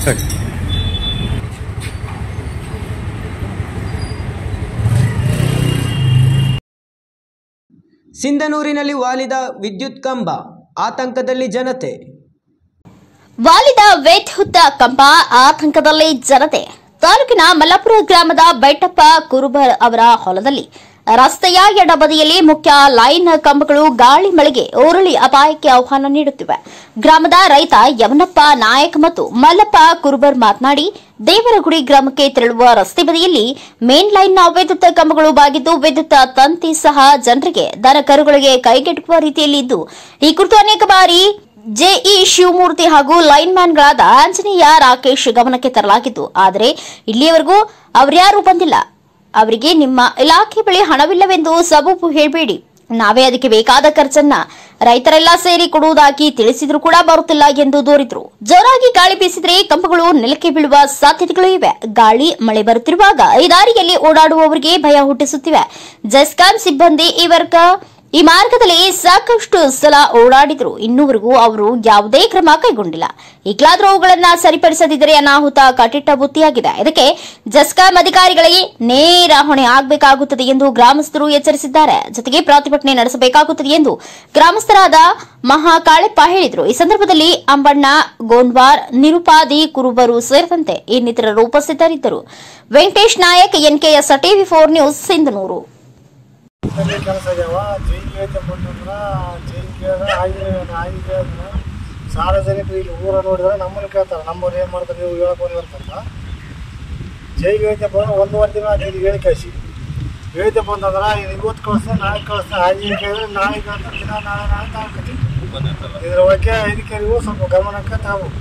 ಸಿಂಧನೂರಿನಲ್ಲಿ ವಾಲಿದ ವಿದ್ಯುತ್ ಕಂಬ ಆತಂಕದಲ್ಲಿ ಜನತೆ ವಾಲಿದ ವಿದ್ಯುತ್ ಕಂಬ ಆತಂಕದಲ್ಲಿ ಜನತೆ ತಾಲೂಕಿನ ಮಲ್ಲಪುರ ಗ್ರಾಮದ ಬೈಟಪ್ಪ ಕುರುಬರ್ ಅವರ ಹೊಲದಲ್ಲಿ ರಸ್ತೆಯ ಎಡಬದಿಯಲ್ಲಿ ಮುಖ್ಯ ಲೈನ್ ಕಂಬಗಳು ಗಾಳಿ ಮಳೆಗೆ ಉರುಳಿ ಅಪಾಯಕ್ಕೆ ಆಹ್ವಾನ ನೀಡುತ್ತಿವೆ ಗ್ರಾಮದ ರೈತ ಯಮನಪ್ಪ ನಾಯಕ್ ಮತ್ತು ಮಲ್ಲಪ್ಪ ಕುರುಬರ್ ಮಾತನಾಡಿ ದೇವರಗುಡಿ ಗ್ರಾಮಕ್ಕೆ ತೆರಳುವ ರಸ್ತೆ ಬದಿಯಲ್ಲಿ ಮೇನ್ ಲೈನ್ನ ವಿದ್ಯುತ್ ಕಂಬಗಳು ಬಾಗಿದ್ದು ವಿದ್ಯುತ್ ತಂತಿ ಸಹ ಜನರಿಗೆ ದನ ಕರುಗಳಿಗೆ ಕೈಗೆಟುಕುವ ರೀತಿಯಲ್ಲಿ ಇದ್ದು ಈ ಕುರಿತು ಅನೇಕ ಬಾರಿ ಜೆಇ ಶಿವಮೂರ್ತಿ ಹಾಗೂ ಲೈನ್ ಮ್ಯಾನ್ಗಳಾದ ಆಂಜನೇಯ ರಾಕೇಶ್ ಗಮನಕ್ಕೆ ತರಲಾಗಿತ್ತು ಆದರೆ ಇಲ್ಲಿಯವರೆಗೂ ಅವರ್ಯಾರೂ ಬಂದಿಲ್ಲ ಅವರಿಗೆ ನಿಮ್ಮ ಇಲಾಖೆ ಬಳಿ ಹಣವಿಲ್ಲವೆಂದು ಸಬೂಬು ಹೇಳಬೇಡಿ ನಾವೇ ಅದಕ್ಕೆ ಬೇಕಾದ ಖರ್ಚನ್ನ ರೈತರೆಲ್ಲ ಸೇರಿ ಕೊಡುವುದಾಗಿ ತಿಳಿಸಿದ್ರು ಕೂಡ ಬರುತ್ತಿಲ್ಲ ಎಂದು ದೂರಿದ್ರು ಜೋರಾಗಿ ಗಾಳಿ ಬೀಸಿದ್ರೆ ಕಂಬಗಳು ನೆಲಕ್ಕೆ ಬೀಳುವ ಸಾಧ್ಯತೆಗಳು ಇವೆ ಗಾಳಿ ಮಳೆ ಬರುತ್ತಿರುವಾಗ ಈ ದಾರಿಯಲ್ಲಿ ಓಡಾಡುವವರಿಗೆ ಭಯ ಹುಟ್ಟಿಸುತ್ತಿವೆ ಜಸ್ಕಾಂ ಸಿಬ್ಬಂದಿ ಈ ವರ್ಗ ಈ ಮಾರ್ಗದಲ್ಲಿ ಸಾಕಷ್ಟು ಸಲ ಓಡಾಡಿದ್ರು ಇನ್ನೂವರೆಗೂ ಅವರು ಯಾವುದೇ ಕ್ರಮ ಕೈಗೊಂಡಿಲ್ಲ ಈಗಲಾದರೂ ಅವುಗಳನ್ನ ಸರಿಪಡಿಸದಿದ್ದರೆ ಅನಾಹುತ ಕಟ್ಟಿಟ್ಟ ಬುತ್ತಿಯಾಗಿದೆ ಇದಕ್ಕೆ ಜಸ್ಕಾಂ ಅಧಿಕಾರಿಗಳಿಗೆ ನೇರ ಹೊಣೆ ಆಗಬೇಕಾಗುತ್ತದೆ ಎಂದು ಗ್ರಾಮಸ್ಥರು ಎಚ್ಚರಿಸಿದ್ದಾರೆ ಜೊತೆಗೆ ಪ್ರತಿಭಟನೆ ನಡೆಸಬೇಕಾಗುತ್ತದೆ ಎಂದು ಗ್ರಾಮಸ್ಥರಾದ ಮಹಾಕಾಳೆಪ್ಪ ಹೇಳಿದರು ಈ ಸಂದರ್ಭದಲ್ಲಿ ಅಂಬಣ್ಣ ಗೋನ್ವಾರ್ ನಿರುಪಾದಿ ಕುರುಬರು ಸೇರಿದಂತೆ ಇನ್ನಿತರರು ಉಪಸ್ಥಿತರಿದ್ದರು Venkatesh Nayak NKS TV four news Sindhanur ಅಲ್ಲಿ ಕೆಲಸ ಆಗ್ಯಾವ ಜೈಲಿಗೆ ಐತೆ ಬಂದಂದ್ರೆ ಜೈಲಿಗೆ ಕೇಳಿದ್ರೆ ಆಗಿ ಆಗಿ ಕೇಳಿದ್ರೆ ಸಾರ್ವಜನಿಕರು ಇಲ್ಲಿ ಊರ ನೋಡಿದ್ರೆ ನಮ್ಮನ್ನು ಕೇಳ್ತಾರೆ ನಮ್ಮವ್ರು ಏನು ಮಾಡ್ತಾರೆ ನೀವು ಹೇಳಕ್ ಬಂದಿರ್ತಂತ ಜೈಲಿಗೆ ಐತೆ ಬಂದು ಒಂದೂವರೆ ದಿನ ಜೈಲಿಗೆ ಹೇಳಿ ಕಳಿಸಿ ಹೇಳ್ತೆ ಬಂದಂದ್ರೆ ಇದು ಇವತ್ತು ಕಳಿಸ್ತಾರೆ ನಾಳೆ ಕಳಿಸ್ತಾರೆ ಆಗಿ ಕೇಳಿದ್ರೆ ನಾಳೆ ಕೇಳ್ತಾರೆ ದಿನ ನಾಳೆ ನಾಳೆ ತಗೊಳ್ಕತ್ತೀವಿ ಇದ್ರ ಬಗ್ಗೆ ಅಧಿಕಾರಿಗಳು ಸ್ವಲ್ಪ ಗಮನಕ್ಕೆ ತಗೋಬೇಕು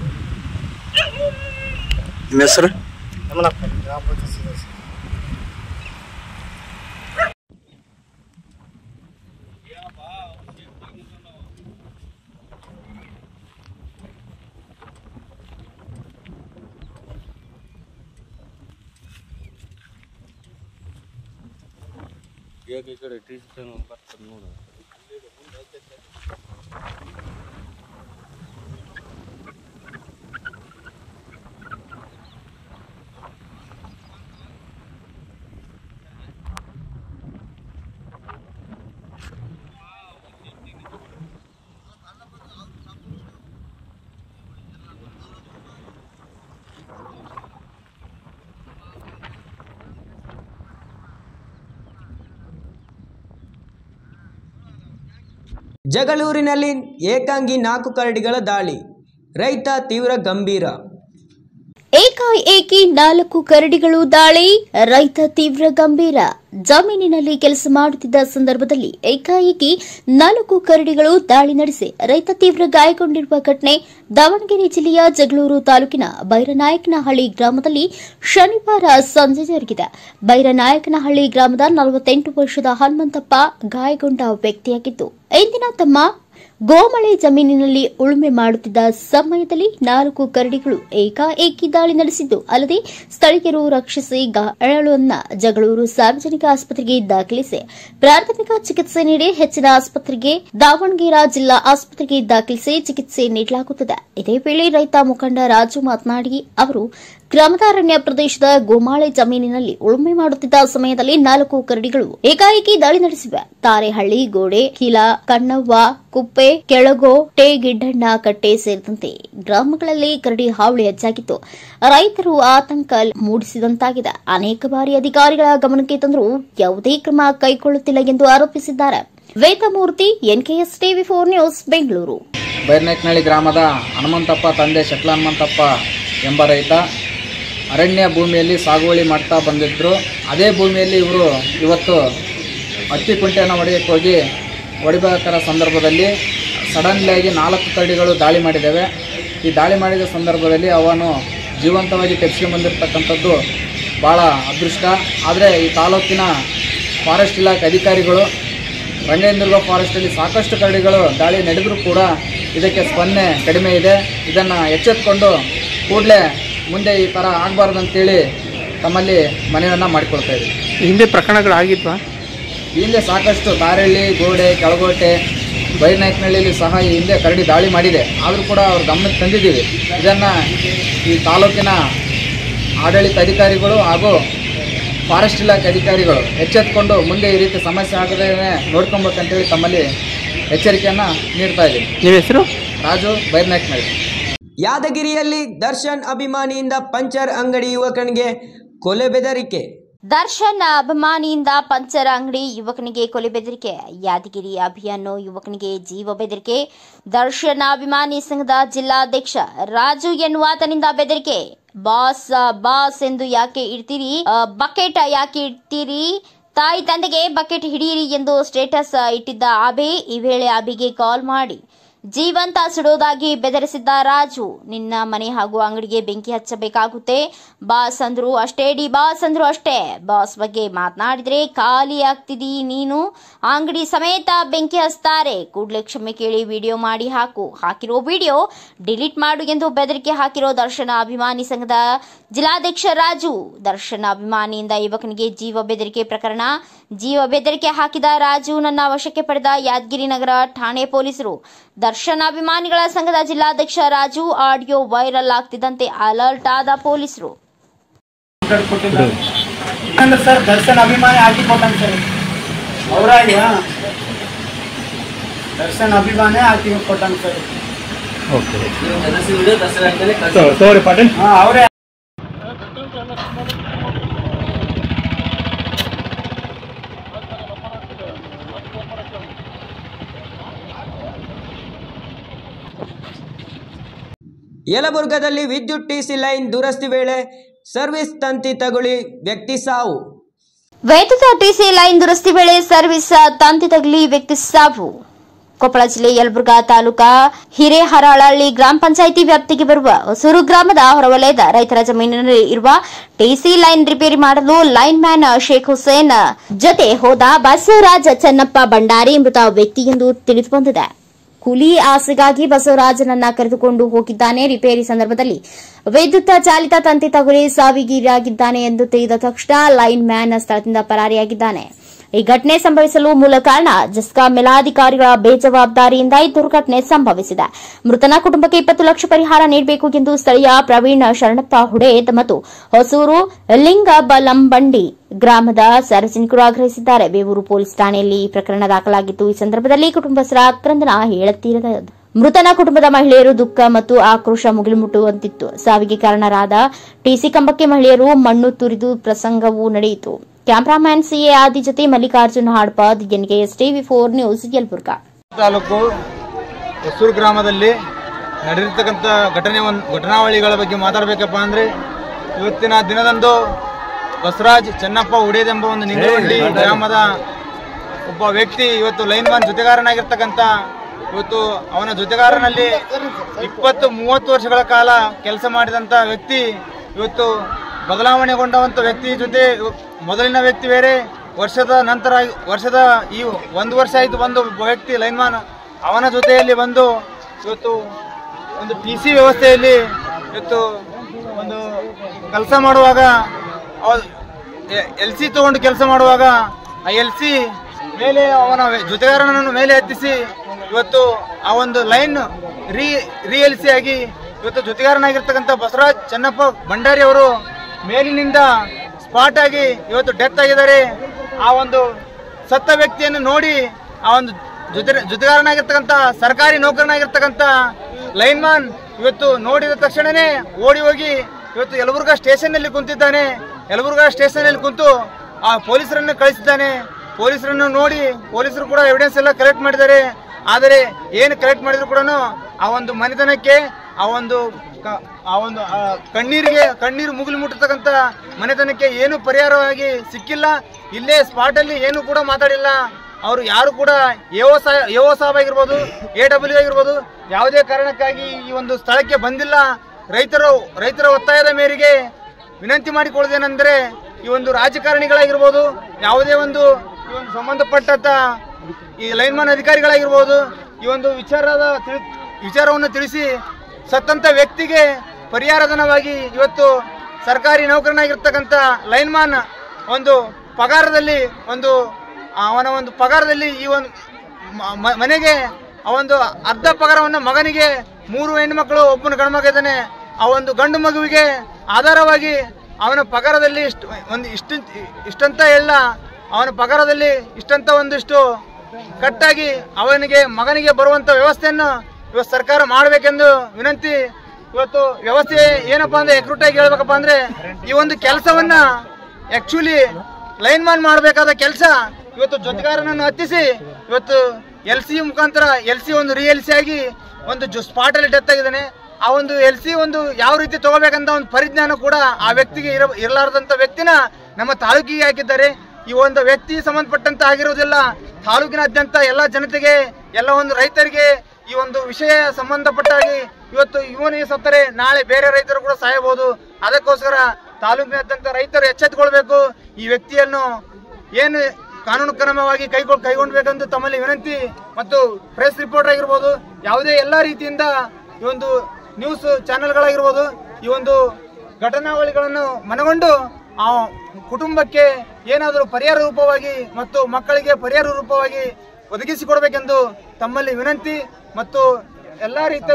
ನಿಮ್ಮ ಹೆಸರು ಗಮನಕ್ಕೆ ಗ್ರಾಮ ಪಂಚಾಯತ್ ಸದಸ್ಯ ಜಗಳೂರಿನಲ್ಲಿ ಏಕಾಂಗಿ ನಾಲ್ಕು ಕರಡಿಗಳ ದಾಳಿ ರೈತ ತೀವ್ರ ಗಂಭೀರ ಏಕಾಏಕಿ ನಾಲ್ಕು ಕರಡಿಗಳು ದಾಳಿ ರೈತ ತೀವ್ರ ಗಂಭೀರ ಜಮೀನಿನಲ್ಲಿ ಕೆಲಸ ಮಾಡುತ್ತಿದ್ದ ಸಂದರ್ಭದಲ್ಲಿ ಏಕಾಏಕಿ ನಾಲ್ಕು ಕರಡಿಗಳು ದಾಳಿ ನಡೆಸಿ ರೈತ ತೀವ್ರ ಗಾಯಗೊಂಡಿರುವ ಘಟನೆ ದಾವಣಗೆರೆ ಜಿಲ್ಲೆಯ ಜಗಳೂರು ತಾಲೂಕಿನ ಬೈರನಾಯಕನಹಳ್ಳಿ ಗ್ರಾಮದಲ್ಲಿ ಶನಿವಾರ ಸಂಜೆ ಜರುಗಿದೆ ಬೈರನಾಯಕನಹಳ್ಳಿ ಗ್ರಾಮದ ನಲವತ್ತೆಂಟು ವರ್ಷದ ಹನುಮಂತಪ್ಪ ಗಾಯಗೊಂಡ ವ್ಯಕ್ತಿಯಾಗಿದ್ದು ಇಂದಿನ ತಮ್ಮ ಗೋಮಳೆ ಜಮೀನಿನಲ್ಲಿ ಉಳುಮೆ ಮಾಡುತ್ತಿದ್ದ ಸಮಯದಲ್ಲಿ ನಾಲ್ಕು ಕರಡಿಗಳು ಏಕಾಏಕಿ ದಾಳಿ ನಡೆಸಿದ್ದು ಅಲ್ಲದೆ ಸ್ಥಳೀಯರು ರಕ್ಷಿಸಿ ಗಾಯಾಳುವನ್ನ ಜಗಳೂರು ಸಾರ್ವಜನಿಕ ಆಸ್ಪತ್ರೆಗೆ ದಾಖಲಿಸಿ ಪ್ರಾಥಮಿಕ ಚಿಕಿತ್ಸೆ ನೀಡಿ ಹೆಚ್ಚಿನ ಆಸ್ಪತ್ರೆಗೆ ದಾವಣಗೆರೆ ಜಿಲ್ಲಾ ಆಸ್ಪತ್ರೆಗೆ ದಾಖಲಿಸಿ ಚಿಕಿತ್ಸೆ ನೀಡಲಾಗುತ್ತದೆ ಇದೇ ವೇಳೆ ರೈತ ಮುಖಂಡ ರಾಜು ಮಾತನಾಡಿ ಅವರು ಗ್ರಾಮದ ಅರಣ್ಯ ಪ್ರದೇಶದ ಗೋಮಾಳೆ ಜಮೀನಿನಲ್ಲಿ ಉಳುಮೆ ಮಾಡುತ್ತಿದ್ದ ಸಮಯದಲ್ಲಿ ನಾಲ್ಕು ಕರಡಿಗಳು ಏಕಾಏಕಿ ದಾಳಿ ನಡೆಸಿವೆ ತಾರೆಹಳ್ಳಿ ಗೋಡೆ ಕಿಲ ಕಣ್ಣವ್ವ ಕುಪ್ಪೆ ಕೆಳಗೋ ಟೇ ಗಿಡ್ಡಣ್ಣ ಕಟ್ಟೆ ಸೇರಿದಂತೆ ಗ್ರಾಮಗಳಲ್ಲಿ ಕರಡಿ ಹಾವಳಿ ಹೆಚ್ಚಾಗಿತ್ತು ರೈತರು ಆತಂಕ ಮೂಡಿಸಿದಂತಾಗಿದೆ ಅನೇಕ ಬಾರಿ ಅಧಿಕಾರಿಗಳ ಗಮನಕ್ಕೆ ತಂದರೂ ಯಾವುದೇ ಕ್ರಮ ಕೈಗೊಳ್ಳುತ್ತಿಲ್ಲ ಎಂದು ಆರೋಪಿಸಿದ್ದಾರೆ Vedamurthy NKS TV four news Bengaluru Byrnayakanahalli ಗ್ರಾಮದ ಹನುಮಂತಪ್ಪ ತಂದೆ ಶಟ್ಲ ಹನುಮಂತಪ್ಪ ಎಂಬ ರೈತ ಅರಣ್ಯ ಭೂಮಿಯಲ್ಲಿ ಸಾಗುವಳಿ ಮಾಡ್ತಾ ಬಂದಿದ್ದರು ಅದೇ ಭೂಮಿಯಲ್ಲಿ ಇವರು ಇವತ್ತು ಹತ್ತಿ ಕುಂಟೆಯನ್ನು ಹೊಡೆಯಕ್ಕೆ ಹೋಗಿ ಹೊಡಿಬೇಕಾದ ಸಂದರ್ಭದಲ್ಲಿ ಸಡನ್ಲಿಯಾಗಿ ನಾಲ್ಕು ಕರಡಿಗಳು ದಾಳಿ ಮಾಡಿದ್ದಾವೆ ಈ ದಾಳಿ ಮಾಡಿದ ಸಂದರ್ಭದಲ್ಲಿ ಅವನು ಜೀವಂತವಾಗಿ ತೆಪ್ಸ್ಕೊಂಡು ಬಂದಿರತಕ್ಕಂಥದ್ದು ಭಾಳ ಅದೃಷ್ಟ ಆದರೆ ಈ ತಾಲೂಕಿನ ಫಾರೆಸ್ಟ್ ಇಲಾಖೆ ಅಧಿಕಾರಿಗಳು ರಂಗೇಂದ್ರಗ ಫಾರೆಸ್ಟಲ್ಲಿ ಸಾಕಷ್ಟು ಕರಡಿಗಳು ದಾಳಿ ನಡೆದರೂ ಕೂಡ ಇದಕ್ಕೆ ಸ್ಪಂದನೆ ಕಡಿಮೆ ಇದೆ ಇದನ್ನು ಎಚ್ಚೆತ್ತುಕೊಂಡು ಕೂಡಲೇ ಮುಂದೆ ಈ ಥರ ಆಗಬಾರ್ದು ಅಂತೇಳಿ ತಮ್ಮಲ್ಲಿ ಮನವಿಯನ್ನು ಮಾಡಿಕೊಳ್ತಾ ಇದ್ದೀವಿ ಹಿಂದೆ ಪ್ರಕರಣಗಳಾಗಿದ್ವಾ ಈ ಹಿಂದೆ ಸಾಕಷ್ಟು ತಾರಳ್ಳಿ ಗೋಡೆ ಕೆಳಗೋಟೆ ಬೈರ್ನಾಯಕನಹಳ್ಳಿಯಲ್ಲಿ ಸಹ ಈ ಹಿಂದೆ ಕರಡಿ ದಾಳಿ ಮಾಡಿದೆ ಆದರೂ ಕೂಡ ಅವ್ರ ಗಮನಕ್ಕೆ ತಂದಿದ್ದೀವಿ ಇದನ್ನು ಈ ತಾಲೂಕಿನ ಆಡಳಿತ ಅಧಿಕಾರಿಗಳು ಹಾಗೂ ಫಾರೆಸ್ಟ್ ಇಲಾಖೆ ಅಧಿಕಾರಿಗಳು ಎಚ್ಚೆತ್ತುಕೊಂಡು ಮುಂದೆ ಈ ರೀತಿ ಸಮಸ್ಯೆ ಆಗದೇ ನೋಡ್ಕೊಬೇಕಂತೇಳಿ ತಮ್ಮಲ್ಲಿ ಎಚ್ಚರಿಕೆಯನ್ನು ನೀಡ್ತಾ ಇದ್ದೀವಿ ನಿಮ್ಮ ಹೆಸರು ರಾಜು ಬೈರ್ನಾಯಕನಹಳ್ಳಿ ಯಾದಗಿರಿಯಲ್ಲಿ ದರ್ಶನ್ ಅಭಿಮಾನಿಯಿಂದ ಪಂಚರ್ ಅಂಗಡಿ ಯುವಕನಿಗೆ ಕೊಲೆ ಬೆದರಿಕೆ ದರ್ಶನ್ ಅಭಿಮಾನಿಯಿಂದ ಪಂಚರ ಅಂಗಡಿ ಯುವಕನಿಗೆ ಕೊಲೆ ಬೆದರಿಕೆ ಯಾದಗಿರಿ ಅಭಿಯಾನ ಯುವಕನಿಗೆ ಜೀವ ಬೆದರಿಕೆ ದರ್ಶನ್ ಅಭಿಮಾನಿ ಸಂಘದ ಜಿಲ್ಲಾಧ್ಯಕ್ಷ ರಾಜು ಎನ್ನುವಾತನಿಂದ ಬೆದರಿಕೆ ಬಾಸ್ ಬಾಸ್ ಎಂದು ಯಾಕೆ ಇಡ್ತೀರಿ ಆ, ಬಕೆಟ್ ಯಾಕೆ ಇಡ್ತೀರಿ ತಾಯಿ ತಂದೆಗೆ ಬಕೆಟ್ ಹಿಡಿಯಿರಿ ಎಂದು ಸ್ಟೇಟಸ್ ಇಟ್ಟಿದ್ದ ಅಬೆ ಈ ವೇಳೆ ಅಬಿಗೆ ಕಾಲ್ ಮಾಡಿ ಜೀವಂತ ಸುಡೋದಾಗಿ ಬೆದರಿಸಿದ್ದ ರಾಜು ನಿನ್ನ ಮನೆ ಹಾಗೂ ಅಂಗಡಿಗೆ ಬೆಂಕಿ ಹಚ್ಚಬೇಕಾಗುತ್ತೆ ಬಾಸ್ ಅಂದ್ರು ಅಷ್ಟೇ ಡಿ ಬಾಸ್ ಅಂದ್ರು ಅಷ್ಟೇ ಬಾಸ್ ಬಗ್ಗೆ ಮಾತನಾಡಿದ್ರೆ ಖಾಲಿ ಆಗ್ತಿದಿ ನೀನು ಅಂಗಡಿ ಸಮೇತ ಬೆಂಕಿ ಹಚ್ತಾರೆ ಕೂಡಲೇ ಕ್ಷಮೆ ಕೇಳಿ ವಿಡಿಯೋ ಮಾಡಿ ಹಾಕು ಹಾಕಿರೋ ವಿಡಿಯೋ ಡಿಲೀಟ್ ಮಾಡು ಎಂದು ಬೆದರಿಕೆ ಹಾಕಿರೋ ದರ್ಶನ ಅಭಿಮಾನಿ ಸಂಘದ ಜಿಲ್ಲಾಧ್ಯಕ್ಷ ರಾಜು ದರ್ಶನ ಅಭಿಮಾನಿಯಿಂದ ಯುವಕನಿಗೆ ಜೀವ ಬೆದರಿಕೆ ಪ್ರಕರಣ ಜೀವ ಬೆದರಿಕೆ ಹಾಕಿದ ರಾಜು ನನ್ನ ವಶಕ್ಕೆ ಪಡೆದ ಯಾದಗಿರಿ ನಗರ ಠಾಣೆ ಪೊಲೀಸರು ದರ್ಶನ ಅಭಿಮಾನಿಗಳ ಸಂಘದ ಜಿಲ್ಲಾಧ್ಯಕ್ಷ ರಾಜು ಆಡಿಯೋ ವೈರಲ್ ಆಗ್ತಿದ್ದಂತೆ ಅಲರ್ಟ್ ಆದ ಪೊಲೀಸರು ಅಂದ್ರೆ ಸರ್ ದರ್ಶನ್ ಅಭಿಮಾನಿ ಹಾಕಿ ಕೊಟ್ಟಾನ ಸರ್ ಅವರಾಗಿ ದರ್ಶನ್ ಅಭಿಮಾನಿ ಹಾಕಿ ಕೊಟ್ಟಾನ ಸರ್ ತೋರಿ ಪಾಟೀಲ್ ಹಾ ಅವರೇ ಯಲಬುರ್ಗದಲ್ಲಿ ವಿದ್ಯುತ್ ಟಿಸಿ ಲೈನ್ ದುರಸ್ತಿ ವೇಳೆ ಸರ್ವಿಸ್ ತಂತಿ ತಗುಲಿ ವ್ಯಕ್ತಿ ಸಾವು ವೈದ್ಯುತ ಟಿಸಿ ಲೈನ್ ದುರಸ್ತಿ ವೇಳೆ ಸರ್ವಿಸ್ ತಂತಿ ತಗಲಿ ವ್ಯಕ್ತಿ ಸಾವು ಕೊಪ್ಪಳ ಜಿಲ್ಲೆ ಯಲಬುರ್ಗಾ ತಾಲೂಕಾ ಹಿರೇಹರಳಹಳ್ಳಿ ಗ್ರಾಮ ಪಂಚಾಯಿತಿ ವ್ಯಾಪ್ತಿಗೆ ಬರುವ ಹೊಸೂರು ಗ್ರಾಮದ ಹೊರವಲಯದ ರೈತರ ಜಮೀನಿನಲ್ಲಿ ಇರುವ ಟಿಸಿ ಲೈನ್ ರಿಪೇರಿ ಮಾಡಲು ಲೈನ್ ಮ್ಯಾನ್ ಶೇಖ್ ಹುಸೇನ್ ಜೊತೆ ಹೋದ ಬಸವರಾಜ ಚೆನ್ನಪ್ಪ ಭಂಡಾರಿ ಮೃತ ವ್ಯಕ್ತಿ ಎಂದು ತಿಳಿದು ಬಂದಿದೆ ಕೂಲಿ ಆಸೆಗಾಗಿ ಬಸವರಾಜನನ್ನ ಕರೆದುಕೊಂಡು ಹೋಗಿದ್ದಾನೆ ರಿಪೇರಿ ಸಂದರ್ಭದಲ್ಲಿ ವಿದ್ಯುತ್ ಚಾಲಿತ ತಂತಿ ತಗುಲಿ ಸಾವಿಗೀಡಾಗಿದ್ದಾನೆ ಎಂದು ತಿಳಿದ ತಕ್ಷಣ ಲೈನ್ ಮ್ಯಾನ್ ಸ್ಥಳದಿಂದ ಪರಾರಿಯಾಗಿದ್ದಾನೆ ಈ ಘಟನೆ ಸಂಭವಿಸಲು ಮೂಲ ಕಾರಣ ಜಸ್ಕಾ ಮೇಲಾಧಿಕಾರಿಗಳ ಬೇಜವಾಬ್ದಾರಿಯಿಂದ ಈ ದುರ್ಘಟನೆ ಸಂಭವಿಸಿದೆ ಮೃತನ ಕುಟುಂಬಕ್ಕೆ ಇಪ್ಪತ್ತು ಲಕ್ಷ ಪರಿಹಾರ ನೀಡಬೇಕು ಎಂದು ಸ್ಥಳೀಯ ಪ್ರವೀಣ್ ಶರಣಪ್ಪ ಹುಡೇದ್ ಮತ್ತು ಹೊಸೂರು ಲಿಂಗಬಲಂಬಂಡಿ ಗ್ರಾಮದ ಸಾರ್ವಜನಿಕರು ಆಗ್ರಹಿಸಿದ್ದಾರೆ ಬೇವೂರು ಪೊಲೀಸ್ ಠಾಣೆಯಲ್ಲಿ ಈ ಪ್ರಕರಣ ದಾಖಲಾಗಿದ್ದು ಈ ಸಂದರ್ಭದಲ್ಲಿ ಕುಟುಂಬಸ್ಥರ ಕ್ರಂದನ ಹೇಳುತ್ತೀರದ ಮೃತನ ಕುಟುಂಬದ ಮಹಿಳೆಯರು ದುಃಖ ಮತ್ತು ಆಕ್ರೋಶ ಮುಗಿಲುಮುಟ್ಟುವಂತಿತ್ತು ಸಾವಿಗೆ ಕಾರಣರಾದ ಟಿಸಿ ಕಂಬಕ್ಕೆ ಮಹಿಳೆಯರು ಮಣ್ಣು ತುರಿದು ಪ್ರಸಂಗವೂ ನಡೆಯಿತು ಕ್ಯಾಮರಾಮ್ಯಾನ್ ಸಿಎ ಆದಿ ಜೊತೆ Mallikarjun Hadpad NKS TV four news Yelburga taluk Hosur ಗ್ರಾಮದಲ್ಲಿ ನಡೆದಿರ್ತಕ್ಕಂಥ ಘಟನೆ ಒಂದು ಘಟನಾವಳಿಗಳ ಬಗ್ಗೆ ಮಾತಾಡಬೇಕಪ್ಪ ಅಂದರೆ ಇವತ್ತಿನ ದಿನದಂದು ಬಸವರಾಜ್ ಚೆನ್ನಪ್ಪ ಉಡೇದೆಂಬ ಒಂದು ನಿಂಗವಳ್ಳಿ ಗ್ರಾಮದ ಒಬ್ಬ ವ್ಯಕ್ತಿ ಇವತ್ತು ಲೈನ್ ಮ್ಯಾನ್ ಜೊತೆಗಾರನಾಗಿರ್ತಕ್ಕಂಥ ಇವತ್ತು ಅವನ ಜೊತೆಗಾರನಲ್ಲಿ ಇಪ್ಪತ್ತು ಮೂವತ್ತು ವರ್ಷಗಳ ಕಾಲ ಕೆಲಸ ಮಾಡಿದಂಥ ವ್ಯಕ್ತಿ ಇವತ್ತು ಬದಲಾವಣೆಗೊಂಡವಂಥ ವ್ಯಕ್ತಿ ಜೊತೆ ಮೊದಲಿನ ವ್ಯಕ್ತಿ ಬೇರೆ ವರ್ಷದ ನಂತರ ವರ್ಷದ ಈ ಒಂದು ವರ್ಷ ಆಯಿತು ಬಂದು ಒಬ್ಬ ವ್ಯಕ್ತಿ ಲೈನ್ಮ್ಯಾನ್ ಅವನ ಜೊತೆಯಲ್ಲಿ ಬಂದು ಇವತ್ತು ಒಂದು ಟಿ ಸಿ ವ್ಯವಸ್ಥೆಯಲ್ಲಿ ಇವತ್ತು ಒಂದು ಕೆಲಸ ಮಾಡುವಾಗ ಎಲ್ ಸಿ ತಗೊಂಡು ಕೆಲಸ ಮಾಡುವಾಗ ಆ ಎಲ್ ಸಿ ಮೇಲೆ ಅವನ ಜೊತೆಗಾರನನ್ನು ಮೇಲೆ ಹತ್ತಿಸಿ ಇವತ್ತು ಆ ಒಂದು ಲೈನ್ ರೀ ರೀ ಎಲ್ ಸಿ ಆಗಿ ಇವತ್ತು ಜೊತೆಗಾರನಾಗಿರ್ತಕ್ಕಂಥ ಬಸವರಾಜ್ ಚೆನ್ನಪ್ಪ ಭಂಡಾರಿ ಅವರು ಮೇಲಿನಿಂದ ಸ್ಪಾಟ್ ಆಗಿ ಇವತ್ತು ಡೆತ್ ಆಗಿದ್ದಾರೆ ಆ ಒಂದು ಸತ್ತ ವ್ಯಕ್ತಿಯನ್ನು ನೋಡಿ ಆ ಒಂದು ಜೊತೆ ಜೊತೆಗಾರನಾಗಿರ್ತಕ್ಕಂಥ ಸರ್ಕಾರಿ ನೌಕರನಾಗಿರ್ತಕ್ಕಂಥ ಲೈನ್ಮ್ಯಾನ್ ಇವತ್ತು ನೋಡಿದ ತಕ್ಷಣನೇ ಓಡಿ ಹೋಗಿ ಇವತ್ತು ಯಲಬುರ್ಗಾ ಸ್ಟೇಷನ್ನಲ್ಲಿ ಕುಂತಿದ್ದಾನೆ ಯಲಬುರ್ಗಾ ಸ್ಟೇಷನ್ನಲ್ಲಿ ಕುಂತು ಆ ಪೊಲೀಸರನ್ನು ಕಳಿಸಿದ್ದಾನೆ ಪೊಲೀಸರನ್ನು ನೋಡಿ ಪೊಲೀಸರು ಕೂಡ ಎವಿಡೆನ್ಸ್ ಎಲ್ಲ ಕಲೆಕ್ಟ್ ಮಾಡಿದ್ದಾರೆ ಆದರೆ ಏನು ಕಲೆಕ್ಟ್ ಮಾಡಿದ್ರು ಕೂಡ ಆ ಒಂದು ಮನೆತನಕ್ಕೆ ಆ ಒಂದು ಕ- ಆ ಒಂದು ಆ ಕಣ್ಣೀರಿಗೆ ಕಣ್ಣೀರು ಮುಗಿಲು ಮುಟ್ಟತಕ್ಕಂಥ ಮನೆತನಕ್ಕೆ ಏನು ಪರಿಹಾರವಾಗಿ ಸಿಕ್ಕಿಲ್ಲ ಇಲ್ಲೇ ಸ್ಪಾಟಲ್ಲಿ ಏನು ಕೂಡ ಮಾತಾಡಿಲ್ಲ ಅವರು ಯಾರು ಕೂಡ ಎಒ ಸಾ ಎಒ ಸಾಬ್ ಆಗಿರ್ಬೋದು ಎ ಡಬ್ಲ್ಯೂ ಆಗಿರ್ಬೋದು ಯಾವುದೇ ಕಾರಣಕ್ಕಾಗಿ ಈ ಒಂದು ಸ್ಥಳಕ್ಕೆ ಬಂದಿಲ್ಲ ರೈತರು ರೈತರ ಒತ್ತಾಯದ ಮೇರೆಗೆ ವಿನಂತಿ ಮಾಡಿಕೊಳ್ಳೋದೇನೆಂದರೆ ಈ ಒಂದು ರಾಜಕಾರಣಿಗಳಾಗಿರ್ಬೋದು ಯಾವುದೇ ಒಂದು ಈ ಒಂದು ಸಂಬಂಧಪಟ್ಟಂತ ಈ ಲೈನ್ಮನ್ ಅಧಿಕಾರಿಗಳಾಗಿರ್ಬೋದು ಈ ಒಂದು ವಿಚಾರದ ತಿಳಿ ವಿಚಾರವನ್ನು ತಿಳಿಸಿ ಸತ್ತಂತ ವ್ಯಕ್ತಿಗೆ ಪರಿಹಾರ ಧನವಾಗಿ ಇವತ್ತು ಸರ್ಕಾರಿ ನೌಕರನಾಗಿರ್ತಕ್ಕಂಥ ಲೈನ್ಮ್ಯಾನ್ ಒಂದು ಪಗಾರದಲ್ಲಿ ಒಂದು ಅವನ ಒಂದು ಪಗಾರದಲ್ಲಿ ಈ ಒಂದು ಮ- ಮ- ಮನೆಗೆ ಆ ಒಂದು ಅರ್ಧ ಪಗಾರವನ್ನು ಮಗನಿಗೆ ಮೂರು ಹೆಣ್ಮಕ್ಳು ಒಬ್ಬನ ಗಂಡು ಮಗ ಇದ್ದಾನೆ ಆ ಒಂದು ಗಂಡು ಮಗುವಿಗೆ ಆಧಾರವಾಗಿ ಅವನ ಪಗಾರದಲ್ಲಿ ಇಷ್ಟು ಒಂದು ಇಷ್ಟು ಇಷ್ಟಂತ ಎಲ್ಲ ಅವನ ಪಗಾರದಲ್ಲಿ ಇಷ್ಟಂತ ಒಂದಿಷ್ಟು ಕಟ್ಟಾಗಿ ಅವನಿಗೆ ಮಗನಿಗೆ ಬರುವಂತ ವ್ಯವಸ್ಥೆಯನ್ನು ಇವತ್ತು ಸರ್ಕಾರ ಮಾಡಬೇಕೆಂದು ವಿನಂತಿ ಇವತ್ತು ವ್ಯವಸ್ಥೆ ಏನಪ್ಪಾ ಅಂದ್ರೆ ಎಕ್ರೂಟಾಗಿ ಹೇಳ್ಬೇಕಪ್ಪ ಅಂದ್ರೆ ಈ ಒಂದು ಕೆಲಸವನ್ನ ಆಕ್ಚುಲಿ ಲೈನ್ ಮ್ಯಾನ್ ಮಾಡಬೇಕಾದ ಕೆಲಸ ಇವತ್ತು ಜೊತೆಗಾರನನ್ನು ಹತ್ತಿಸಿ ಇವತ್ತು ಎಲ್ ಸಿ ಮುಖಾಂತರ ಎಲ್ ಸಿ ಒಂದು ರಿ ಎಲ್ ಸಿ ಆಗಿ ಒಂದು ಜೊ ಸ್ಪಾಟ್ ಅಲ್ಲಿ ಡೆತ್ ಆಗಿದ್ದಾನೆ ಆ ಒಂದು ಎಲ್ ಸಿ ಒಂದು ಯಾವ ರೀತಿ ತಗೋಬೇಕಂತ ಒಂದು ಪರಿಜ್ಞಾನ ಕೂಡ ಆ ವ್ಯಕ್ತಿಗೆ ಇರ ಇರಲಾರದಂತ ವ್ಯಕ್ತಿನ ನಮ್ಮ ತಾಲೂಕಿಗೆ ಹಾಕಿದ್ದಾರೆ ಈ ಒಂದು ವ್ಯಕ್ತಿ ಸಂಬಂಧಪಟ್ಟಂತ ಆಗಿರೋದಿಲ್ಲ ತಾಲೂಕಿನಾದ್ಯಂತ ಎಲ್ಲ ಜನತೆಗೆ ಎಲ್ಲ ಒಂದು ರೈತರಿಗೆ ಈ ಒಂದು ವಿಷಯ ಸಂಬಂಧಪಟ್ಟಾಗಿ ಇವತ್ತು ಇವನಿಗೆ ಸತ್ತರೆ ನಾಳೆ ಬೇರೆ ರೈತರು ಕೂಡ ಸಾಯಬಹುದು ಅದಕ್ಕೋಸ್ಕರ ತಾಲೂಕಿನಾದ್ಯಂತ ರೈತರು ಎಚ್ಚೆತ್ತುಕೊಳ್ಬೇಕು ಈ ವ್ಯಕ್ತಿಯನ್ನು ಏನು ಕಾನೂನು ಕ್ರಮವಾಗಿ ಕೈಗೊಳ್ ಕೈಗೊಳ್ಬೇಕೆಂದು ತಮ್ಮಲ್ಲಿ ವಿನಂತಿ ಮತ್ತು ಪ್ರೆಸ್ ರಿಪೋರ್ಟರ್ ಆಗಿರ್ಬೋದು ಯಾವುದೇ ಎಲ್ಲ ರೀತಿಯಿಂದ ಈ ಒಂದು ನ್ಯೂಸ್ ಚಾನೆಲ್ಗಳಾಗಿರ್ಬೋದು ಈ ಒಂದು ಘಟನಾವಳಿಗಳನ್ನು ಮನಗೊಂಡು ಆ ಕುಟುಂಬಕ್ಕೆ ಏನಾದರೂ ಪರಿಹಾರ ರೂಪವಾಗಿ ಮತ್ತು ಮಕ್ಕಳಿಗೆ ಪರಿಹಾರ ರೂಪವಾಗಿ ಒದಗಿಸಿಕೊಡಬೇಕೆಂದು ತಮ್ಮಲ್ಲಿ ವಿನಂತಿ ಮತ್ತು ಎಲ್ಲಾ ರೀತಿ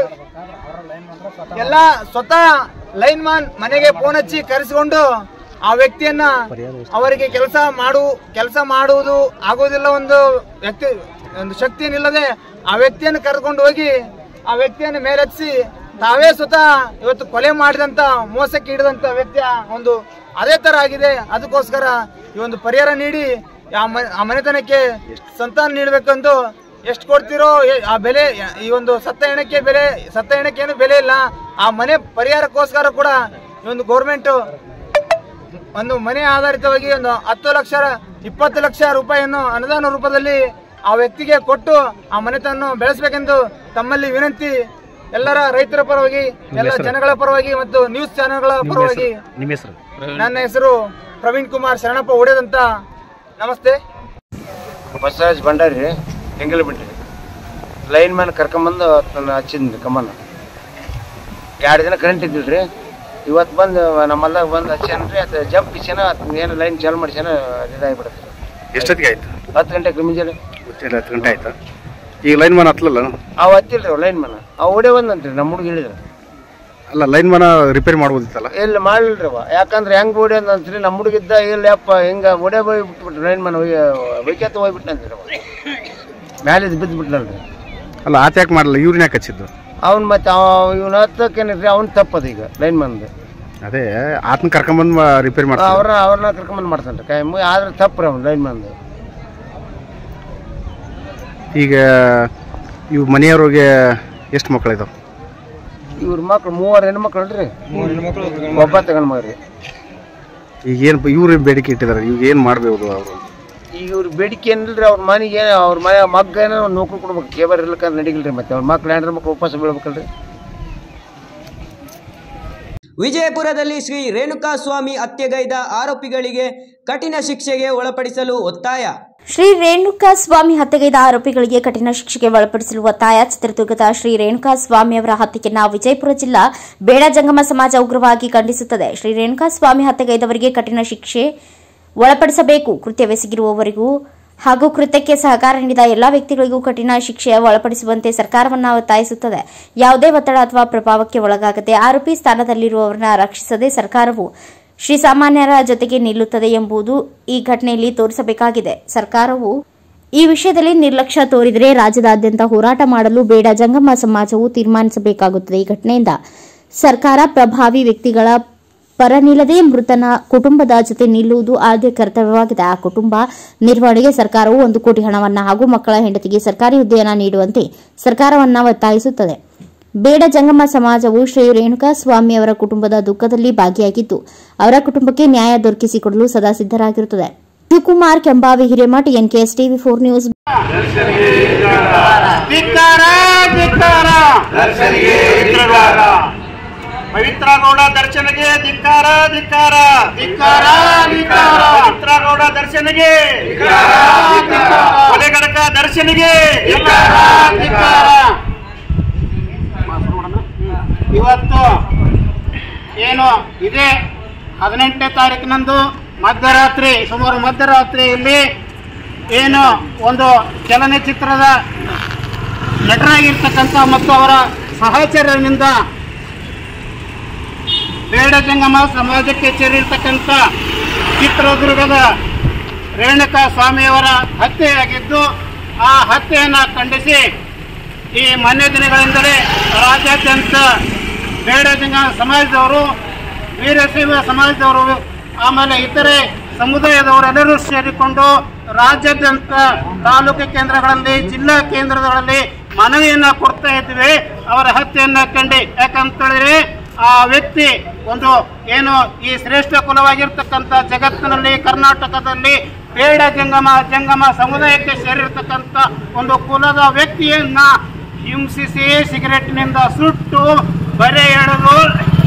ಎಲ್ಲ ಸ್ವತಃ ಲೈನ್ ಮ್ಯಾನ್ ಮನೆಗೆ ಫೋನ್ ಹಚ್ಚಿ ಕರೆಸಿಕೊಂಡು ಆ ವ್ಯಕ್ತಿಯನ್ನ ಅವರಿಗೆ ಕೆಲಸ ಮಾಡು ಕೆಲಸ ಮಾಡುವುದು ಆಗೋದಿಲ್ಲ ಒಂದು ವ್ಯಕ್ತಿ ಒಂದು ಶಕ್ತಿಯನ್ನಿಲ್ಲದೆ ಆ ವ್ಯಕ್ತಿಯನ್ನು ಕರೆದುಕೊಂಡು ಹೋಗಿ ಆ ವ್ಯಕ್ತಿಯನ್ನು ಮೇಲೆತ್ತಿಸಿ ತಾವೇ ಸ್ವತಃ ಇವತ್ತು ಕೊಲೆ ಮಾಡಿದಂತ ಮೋಸಕ್ಕೆ ಹಿಡಿದಂತ ವ್ಯಕ್ತಿಯ ಒಂದು ಅದೇ ತರ ಆಗಿದೆ ಅದಕ್ಕೋಸ್ಕರ ಈ ಒಂದು ಪರಿಹಾರ ನೀಡಿ ಆ ಮ- ಆ ಮನೆತನಕ್ಕೆ ಸಂತಾನ ನೀಡಬೇಕೆಂದು ಎಷ್ಟು ಕೊಡ್ತಿರೋ ಎ- ಆ ಬೆಲೆ ಈ ಒಂದು ಸತ್ತ ಹೆಣಕ್ಕೆ ಬೆಲೆ ಸತ್ತ ಹೆಣಕ್ಕೆ ಏನು ಬೆಲೆ ಇಲ್ಲ ಆ ಮನೆ ಪರಿಹಾರಕ್ಕೋಸ್ಕರ ಕೂಡ ಈ ಒಂದು ಗೌರ್ಮೆಂಟ್ ಒಂದು ಮನೆ ಆಧಾರಿತವಾಗಿ ಒಂದು ಹತ್ತು ಲಕ್ಷ ಇಪ್ಪತ್ತು ಲಕ್ಷ ರೂಪಾಯಿಯನ್ನು ಅನುದಾನ ರೂಪದಲ್ಲಿ ಆ ವ್ಯಕ್ತಿಗೆ ಕೊಟ್ಟು ಆ ಮನೆತನ ಬೆಳೆಸಬೇಕೆಂದು ತಮ್ಮಲ್ಲಿ ವಿನಂತಿ ಎಲ್ಲರ ರೈತರ ಪರವಾಗಿ ಎಲ್ಲ ಜನಗಳ ಪರವಾಗಿ ಮತ್ತು ನ್ಯೂಸ್ ಚಾನೆಲ್ಗಳ ಪರವಾಗಿ ನಿಮ್ಮ ಹೆಸರು ನನ್ನ ಹೆಸರು ಪ್ರವೀಣ್ ಕುಮಾರ್ ಶರಣಪ್ಪ ಒಡೆದಂತ ನಮಸ್ತೆ ಬಸವರಾಜ್ ಭಂಡಾರಿ ಹೆಂಗಲ್ ಬಿಟ್ರಿ ಲೈನ್ ಮ್ಯಾನ್ ಕರ್ಕೊಂಬಂದು ನನ್ನ ಹಚ್ಚಿದ್ರಿ ಕಮ್ಮನ ಎರಡು ದಿನ ಕರೆಂಟ್ ಇದ್ದಿಲ್ರಿ ಇವತ್ತು ಬಂದು ನಮ್ಮಲ್ಲ ಬಂದು ಹಚ್ಚಾನ್ರಿ ಅದು ಜಂಪ್ ಇಚ್ಚಾನ ಏನು ಲೈನ್ ಚಾಲು ಮಾಡ್ಸ್ಯಾನ ಇದಾಗಿಬಿಡುತ್ತೆ ಎಷ್ಟೊತ್ತಿಗೆ ಆಯ್ತು ಹತ್ತು ಗಂಟೆಗೆ ಮುಂಜಾನೆ ಗೊತ್ತಿಲ್ಲ ಹತ್ತು ಗಂಟೆ ಆಯ್ತಾ ಈಗ ಲೈನ್ ಮ್ಯಾನ್ ಹತ್ತಲಲ್ಲ ಅವು ಹತ್ತಿಲ್ರಿ ಅವು ಲೈನ್ ಮ್ಯಾನ್ ಅವು ಓಡೇ ಬಂದಂತ್ರಿ ನಮ್ಮ ಹುಡುಗ ಹೇಳಿದ್ರು ಅಲ್ಲ ಲೈನ್ ಮ್ಯಾನ ರಿಪೇರಿ ಮಾಡ್ಬೋದಿತ್ತಲ್ಲ ಎಲ್ಲಿ ಮಾಡಲಿಲ್ರಿ ಅವ ಯಾಕಂದ್ರೆ ಹೆಂಗ್ ಓಡಿ ಅಂತ್ರಿ ನಮ್ಮ ಹುಡುಗಿದ್ದ ಇಲ್ಲ ಯಪ್ಪ ಹಿಂಗ ಓಡೇ ಹೋಗಿ ಬಿಟ್ಬಿಟ್ರಿ ಲೈನ್ ಮ್ಯಾನ್ ಬೈಕೆತ್ತ ಹೋಗ್ಬಿಟ್ಟಂತ್ರಿ ಅವ ಮ್ಯಾಲಿದ್ ಬಿದ್ದು ಬಿಟ್ನಲ್ರಿ ಅಲ್ಲ ಆತ ಯಾಕೆ ಮಾಡಲ್ಲ ಇವ್ರನ್ನ ಯಾಕೆ ಹಚ್ಚಿದ್ದು ಅವ್ನ್ ಮತ್ತೆ ಇವನ ಹತ್ತಕ್ಕೇನಿರ್ರಿ ಅವ್ನ್ ತಪ್ಪದ ಈಗ ಲೈನ್ ಮ್ಯಾನ್ದು ಅದೇ ಆತನ ಕರ್ಕೊಂಬಂದು ರಿಪೇರಿ ಮಾಡ್ತಾರೆ ಅವ್ರ ಅವ್ರನ್ನ ಕರ್ಕೊಂಬಂದು ಮಾಡ್ತಾನ್ರಿ ಕೈ ಮು ಆದ್ರೆ ತಪ್ಪ್ರಿ ಅವ್ನು ಲೈನ್ ಮ್ಯಾನ್ದು ಈಗ ಇವ್ ಮನೆಯವ್ರಿಗೆ ಎಷ್ಟು ಮಕ್ಕಳಿದಾವೆ ಇವ್ರ ಮಕ್ಳು ಮೂವರು ಹೆಣ್ಮಕ್ಳು ಅಲ್ರಿ ಒಬ್ಬ ತಗೊಂಡ್ ಮಗ್ರಿ ಈಗ ಏನು ಇವ್ರ ಬೇಡಿಕೆ ಇಟ್ಟಿದ್ದಾರೆ ಇವಾಗ ಏನು ಮಾಡಬೇಕು ಅವರು ಈಗ ಇವ್ರ ಬೇಡಿಕೆ ಏನಿಲ್ರಿ ಅವ್ರ ಮನೆಗೆ ಅವ್ರ ಮನೆ ಮಗ್ಗ ಏನೋ ಒಂದ್ ನೌಕರಿ ಕೊಡ್ಬೇಕು ಕೇಬರ್ ಇರ್ಲಿಕ್ಕಂದ್ರೆ ನಡಿಗಿಲ್ರಿ ಮತ್ತೆ ಅವ್ರ ಮಕ್ಳು ಹೆಣ್ರ ಮಕ್ಳು ಉಪವಾಸ ಬೀಳ್ಬೇಕಲ್ರಿ ವಿಜಯಪುರದಲ್ಲಿ ಶ್ರೀ ರೇಣುಕಾ ಸ್ವಾಮಿ ಹತ್ಯೆಗೈದ ಆರೋಪಿಗಳಿಗೆ ಕಠಿಣ ಶಿಕ್ಷೆಗೆ ಒಳಪಡಿಸಲು ಒತ್ತಾಯ ಶ್ರೀ ರೇಣುಕಾ ಸ್ವಾಮಿ ಹತ್ಯೆಗೈದ ಆರೋಪಿಗಳಿಗೆ ಕಠಿಣ ಶಿಕ್ಷೆಗೆ ಒಳಪಡಿಸಲು ಒತ್ತಾಯ ಚಿತ್ರದುರ್ಗದ ಶ್ರೀ ರೇಣುಕಾ ಸ್ವಾಮಿ ಅವರ ಹತ್ಯೆಯನ್ನು ವಿಜಯಪುರ ಜಿಲ್ಲಾ ಬೇಡ ಜಂಗಮ ಸಮಾಜ ಉಗ್ರವಾಗಿ ಖಂಡಿಸುತ್ತದೆ ಶ್ರೀ ರೇಣುಕಾ ಸ್ವಾಮಿ ಹತ್ಯೆಗೈದವರಿಗೆ ಕಠಿಣ ಶಿಕ್ಷೆ ಒಳಪಡಿಸಬೇಕು ಕೃತ್ಯವೆಸಗಿರುವವರಿಗೂ ಹಾಗೂ ಕೃತ್ಯಕ್ಕೆ ಸಹಕಾರ ನೀಡಿದ ಎಲ್ಲಾ ವ್ಯಕ್ತಿಗಳಿಗೂ ಕಠಿಣ ಶಿಕ್ಷೆ ಒಳಪಡಿಸುವಂತೆ ಸರ್ಕಾರವನ್ನು ಒತ್ತಾಯಿಸುತ್ತದೆ ಯಾವುದೇ ಒತ್ತಡ ಅಥವಾ ಪ್ರಭಾವಕ್ಕೆ ಒಳಗಾಗದೆ ಆರೋಪಿ ಸ್ಥಾನದಲ್ಲಿರುವವರನ್ನ ರಕ್ಷಿಸದೆ ಸರ್ಕಾರವು ಶ್ರೀಸಾಮಾನ್ಯರ ಜೊತೆಗೆ ನಿಲ್ಲುತ್ತದೆ ಎಂಬುದು ಈ ಘಟನೆಯಲ್ಲಿ ತೋರಿಸಬೇಕಾಗಿದೆ ಸರ್ಕಾರವು ಈ ವಿಷಯದಲ್ಲಿ ನಿರ್ಲಕ್ಷ್ಯ ತೋರಿದರೆ ರಾಜ್ಯದಾದ್ಯಂತ ಹೋರಾಟ ಮಾಡಲು ಬೇಡ ಜಂಗಮ ಸಮಾಜವು ತೀರ್ಮಾನಿಸಬೇಕಾಗುತ್ತದೆ ಈ ಘಟನೆಯಿಂದ ಸರ್ಕಾರ ಪ್ರಭಾವಿ ವ್ಯಕ್ತಿಗಳ ಪರ ನಿಲ್ಲದೆ ಮೃತನ ಕುಟುಂಬದ ಜೊತೆ ನಿಲ್ಲುವುದು ಆದ್ಯ ಕರ್ತವ್ಯವಾಗಿದೆ ಆ ಕುಟುಂಬ ನಿರ್ವಹಣೆಗೆ ಸರ್ಕಾರವು ಒಂದು ಕೋಟಿ ಹಣವನ್ನು ಹಾಗೂ ಮಕ್ಕಳ ಹೆಂಡತಿಗೆ ಸರ್ಕಾರಿ ಹುದ್ದೆಯನ್ನು ನೀಡುವಂತೆ ಸರ್ಕಾರವನ್ನ ಒತ್ತಾಯಿಸುತ್ತದೆ ಬೇಡ ಜಂಗಮ ಸಮಾಜವು ಶ್ರೀ ರೇಣುಕಾ ಸ್ವಾಮಿ ಅವರ ಕುಟುಂಬದ ದುಃಖದಲ್ಲಿ ಭಾಗಿಯಾಗಿದ್ದು ಅವರ ಕುಟುಂಬಕ್ಕೆ ನ್ಯಾಯ ದೊರಕಿಸಿಕೊಡಲು ಸದಾ ಸಿದ್ದರಾಗಿರುತ್ತದೆ Shivakumar Kembavi Hiremath NKS TV four news ಧಿಕ್ಕಾರ ಧಿಕ್ಕಾರ ಪವಿತ್ರ ಗೌಡ ದರ್ಶನಗೆ ಧಿಕ್ಕಾರ ಧಿಕ್ಕಾರ ಧಿಕ್ಕಾರ ಧಿಕ್ಕಾರ ಪವಿತ್ರ ಗೌಡ ದರ್ಶನಗೆ ಕೊಲೆಗಡಕ ದರ್ಶನಿಗೆ ಧಿಕ್ಕಾರ ಧಿಕ್ಕಾರ ಇವತ್ತು ಏನು ಇದೇ ಹದಿನೆಂಟನೇ ತಾರೀಕಿನಂದು ಮಧ್ಯರಾತ್ರಿ ಸುಮಾರು ಮಧ್ಯರಾತ್ರಿಯಲ್ಲಿ ಏನು ಒಂದು ಚಲನಚಿತ್ರದ ನಟರಾಗಿರ್ತಕ್ಕಂಥ ಮತ್ತು ಅವರ ಸಹಚರರಿಂದ ಬೇಡ ಜಂಗಮ ಸಮಾಜಕ್ಕೆ ಸೇರಿರ್ತಕ್ಕಂಥ ಚಿತ್ರದುರ್ಗದ ರೇಣುಕಾ ಸ್ವಾಮಿಯವರ ಹತ್ಯೆಯಾಗಿದ್ದು ಆ ಹತ್ಯೆಯನ್ನು ಖಂಡಿಸಿ ಈ ಮೊನ್ನೆ ದಿನಗಳಿಂದಲೇ ರಾಜ್ಯಾದ್ಯಂತ ಬೇಡ ಜಂಗಮ ಸಮಾಜದವರು ವೀರಶೈವ ಸಮಾಜದವರು ಆಮೇಲೆ ಇತರೆ ಸಮುದಾಯದವರೆಲ್ಲರೂ ಸೇರಿಕೊಂಡು ರಾಜ್ಯಾದ್ಯಂತ ತಾಲೂಕು ಕೇಂದ್ರಗಳಲ್ಲಿ ಜಿಲ್ಲಾ ಕೇಂದ್ರಗಳಲ್ಲಿ ಮನವಿಯನ್ನ ಕೊಡ್ತಾ ಇದ್ವಿ ಅವರ ಹತ್ಯೆಯನ್ನ ಕಂಡು ಯಾಕಂತೇಳಿದ್ರೆ ಆ ವ್ಯಕ್ತಿ ಒಂದು ಏನು ಈ ಶ್ರೇಷ್ಠ ಕುಲವಾಗಿರ್ತಕ್ಕಂಥ ಜಗತ್ತಿನಲ್ಲಿ ಕರ್ನಾಟಕದಲ್ಲಿ ಬೇಡ ಜಂಗಮ ಜಂಗಮ ಸಮುದಾಯಕ್ಕೆ ಸೇರಿರ್ತಕ್ಕಂಥ ಒಂದು ಕುಲದ ವ್ಯಕ್ತಿಯನ್ನ ಹಿಂಸಿಸಿ ಸಿಗರೆಟ್ನಿಂದ ಸುಟ್ಟು ಬರೆ ಎಳೆದು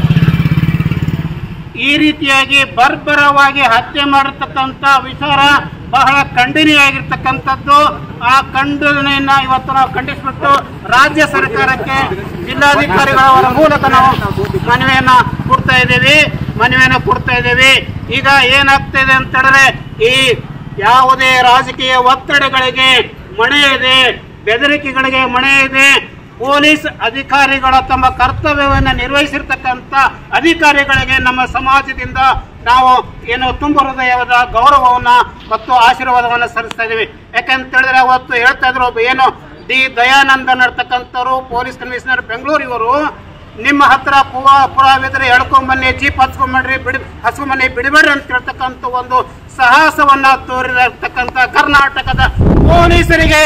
ಈ ರೀತಿಯಾಗಿ ಬರ್ಬರವಾಗಿ ಹತ್ಯೆ ಮಾಡತಕ್ಕಂಥ ವಿಚಾರ ಬಹಳ ಖಂಡನೀಯಾಗಿರ್ತಕ್ಕಂಥದ್ದು ಆ ಖಂಡನೆಯನ್ನ ಇವತ್ತು ನಾವು ಖಂಡಿಸಿಬಿಟ್ಟು ರಾಜ್ಯ ಸರ್ಕಾರಕ್ಕೆ ಜಿಲ್ಲಾಧಿಕಾರಿಗಳ ಮೂಲಕ ನಾವು ಮನವಿಯನ್ನ ಕೊಡ್ತಾ ಇದ್ದೀವಿ ಮನವಿಯನ್ನ ಕೊಡ್ತಾ ಇದ್ದೀವಿ ಈಗ ಏನಾಗ್ತಾ ಇದೆ ಅಂತ ಹೇಳಿದ್ರೆ ಈ ಯಾವುದೇ ರಾಜಕೀಯ ಒತ್ತಡಗಳಿಗೆ ಮಣೆ ಇದೆ ಬೆದರಿಕೆಗಳಿಗೆ ಮಣೆ ಇದೆ ಪೊಲೀಸ್ ಅಧಿಕಾರಿಗಳ ತಮ್ಮ ಕರ್ತವ್ಯವನ್ನು ನಿರ್ವಹಿಸಿರ್ತಕ್ಕಂಥ ಅಧಿಕಾರಿಗಳಿಗೆ ನಮ್ಮ ಸಮಾಜದಿಂದ ನಾವು ಏನು ತುಂಬ ಹೃದಯದ ಗೌರವವನ್ನ ಮತ್ತು ಆಶೀರ್ವಾದವನ್ನು ಸಲ್ಲಿಸ್ತಾ ಇದ್ದೀವಿ ಯಾಕಂತ ಹೇಳಿದ್ರೆ ಅವತ್ತು ಹೇಳ್ತಾ ಇದ್ರು ಒಬ್ಬ ಏನು ಡಿ ದಯಾನಂದನ್ ಇರ್ತಕ್ಕಂಥವ್ರು ಪೊಲೀಸ್ ಕಮಿಷನರ್ ಬೆಂಗಳೂರು ಇವರು ನಿಮ್ಮ ಹತ್ರ ಪುವ ಪುರಾವಿದ್ರೆ ಎಳ್ಕೊಂಬನ್ನಿ ಜೀಪ್ ಹಚ್ಕೊಂಬನ್ರಿ ಬಿಡಿ ಹಚ್ಕೊಂಬನ್ನಿ ಬಿಡಬೇಡ್ರಿ ಅಂತ ಹೇಳ್ತಕ್ಕಂಥ ಒಂದು ಸಾಹಸವನ್ನ ತೋರಿರತಕ್ಕಂಥ ಕರ್ನಾಟಕದ ಪೊಲೀಸರಿಗೆ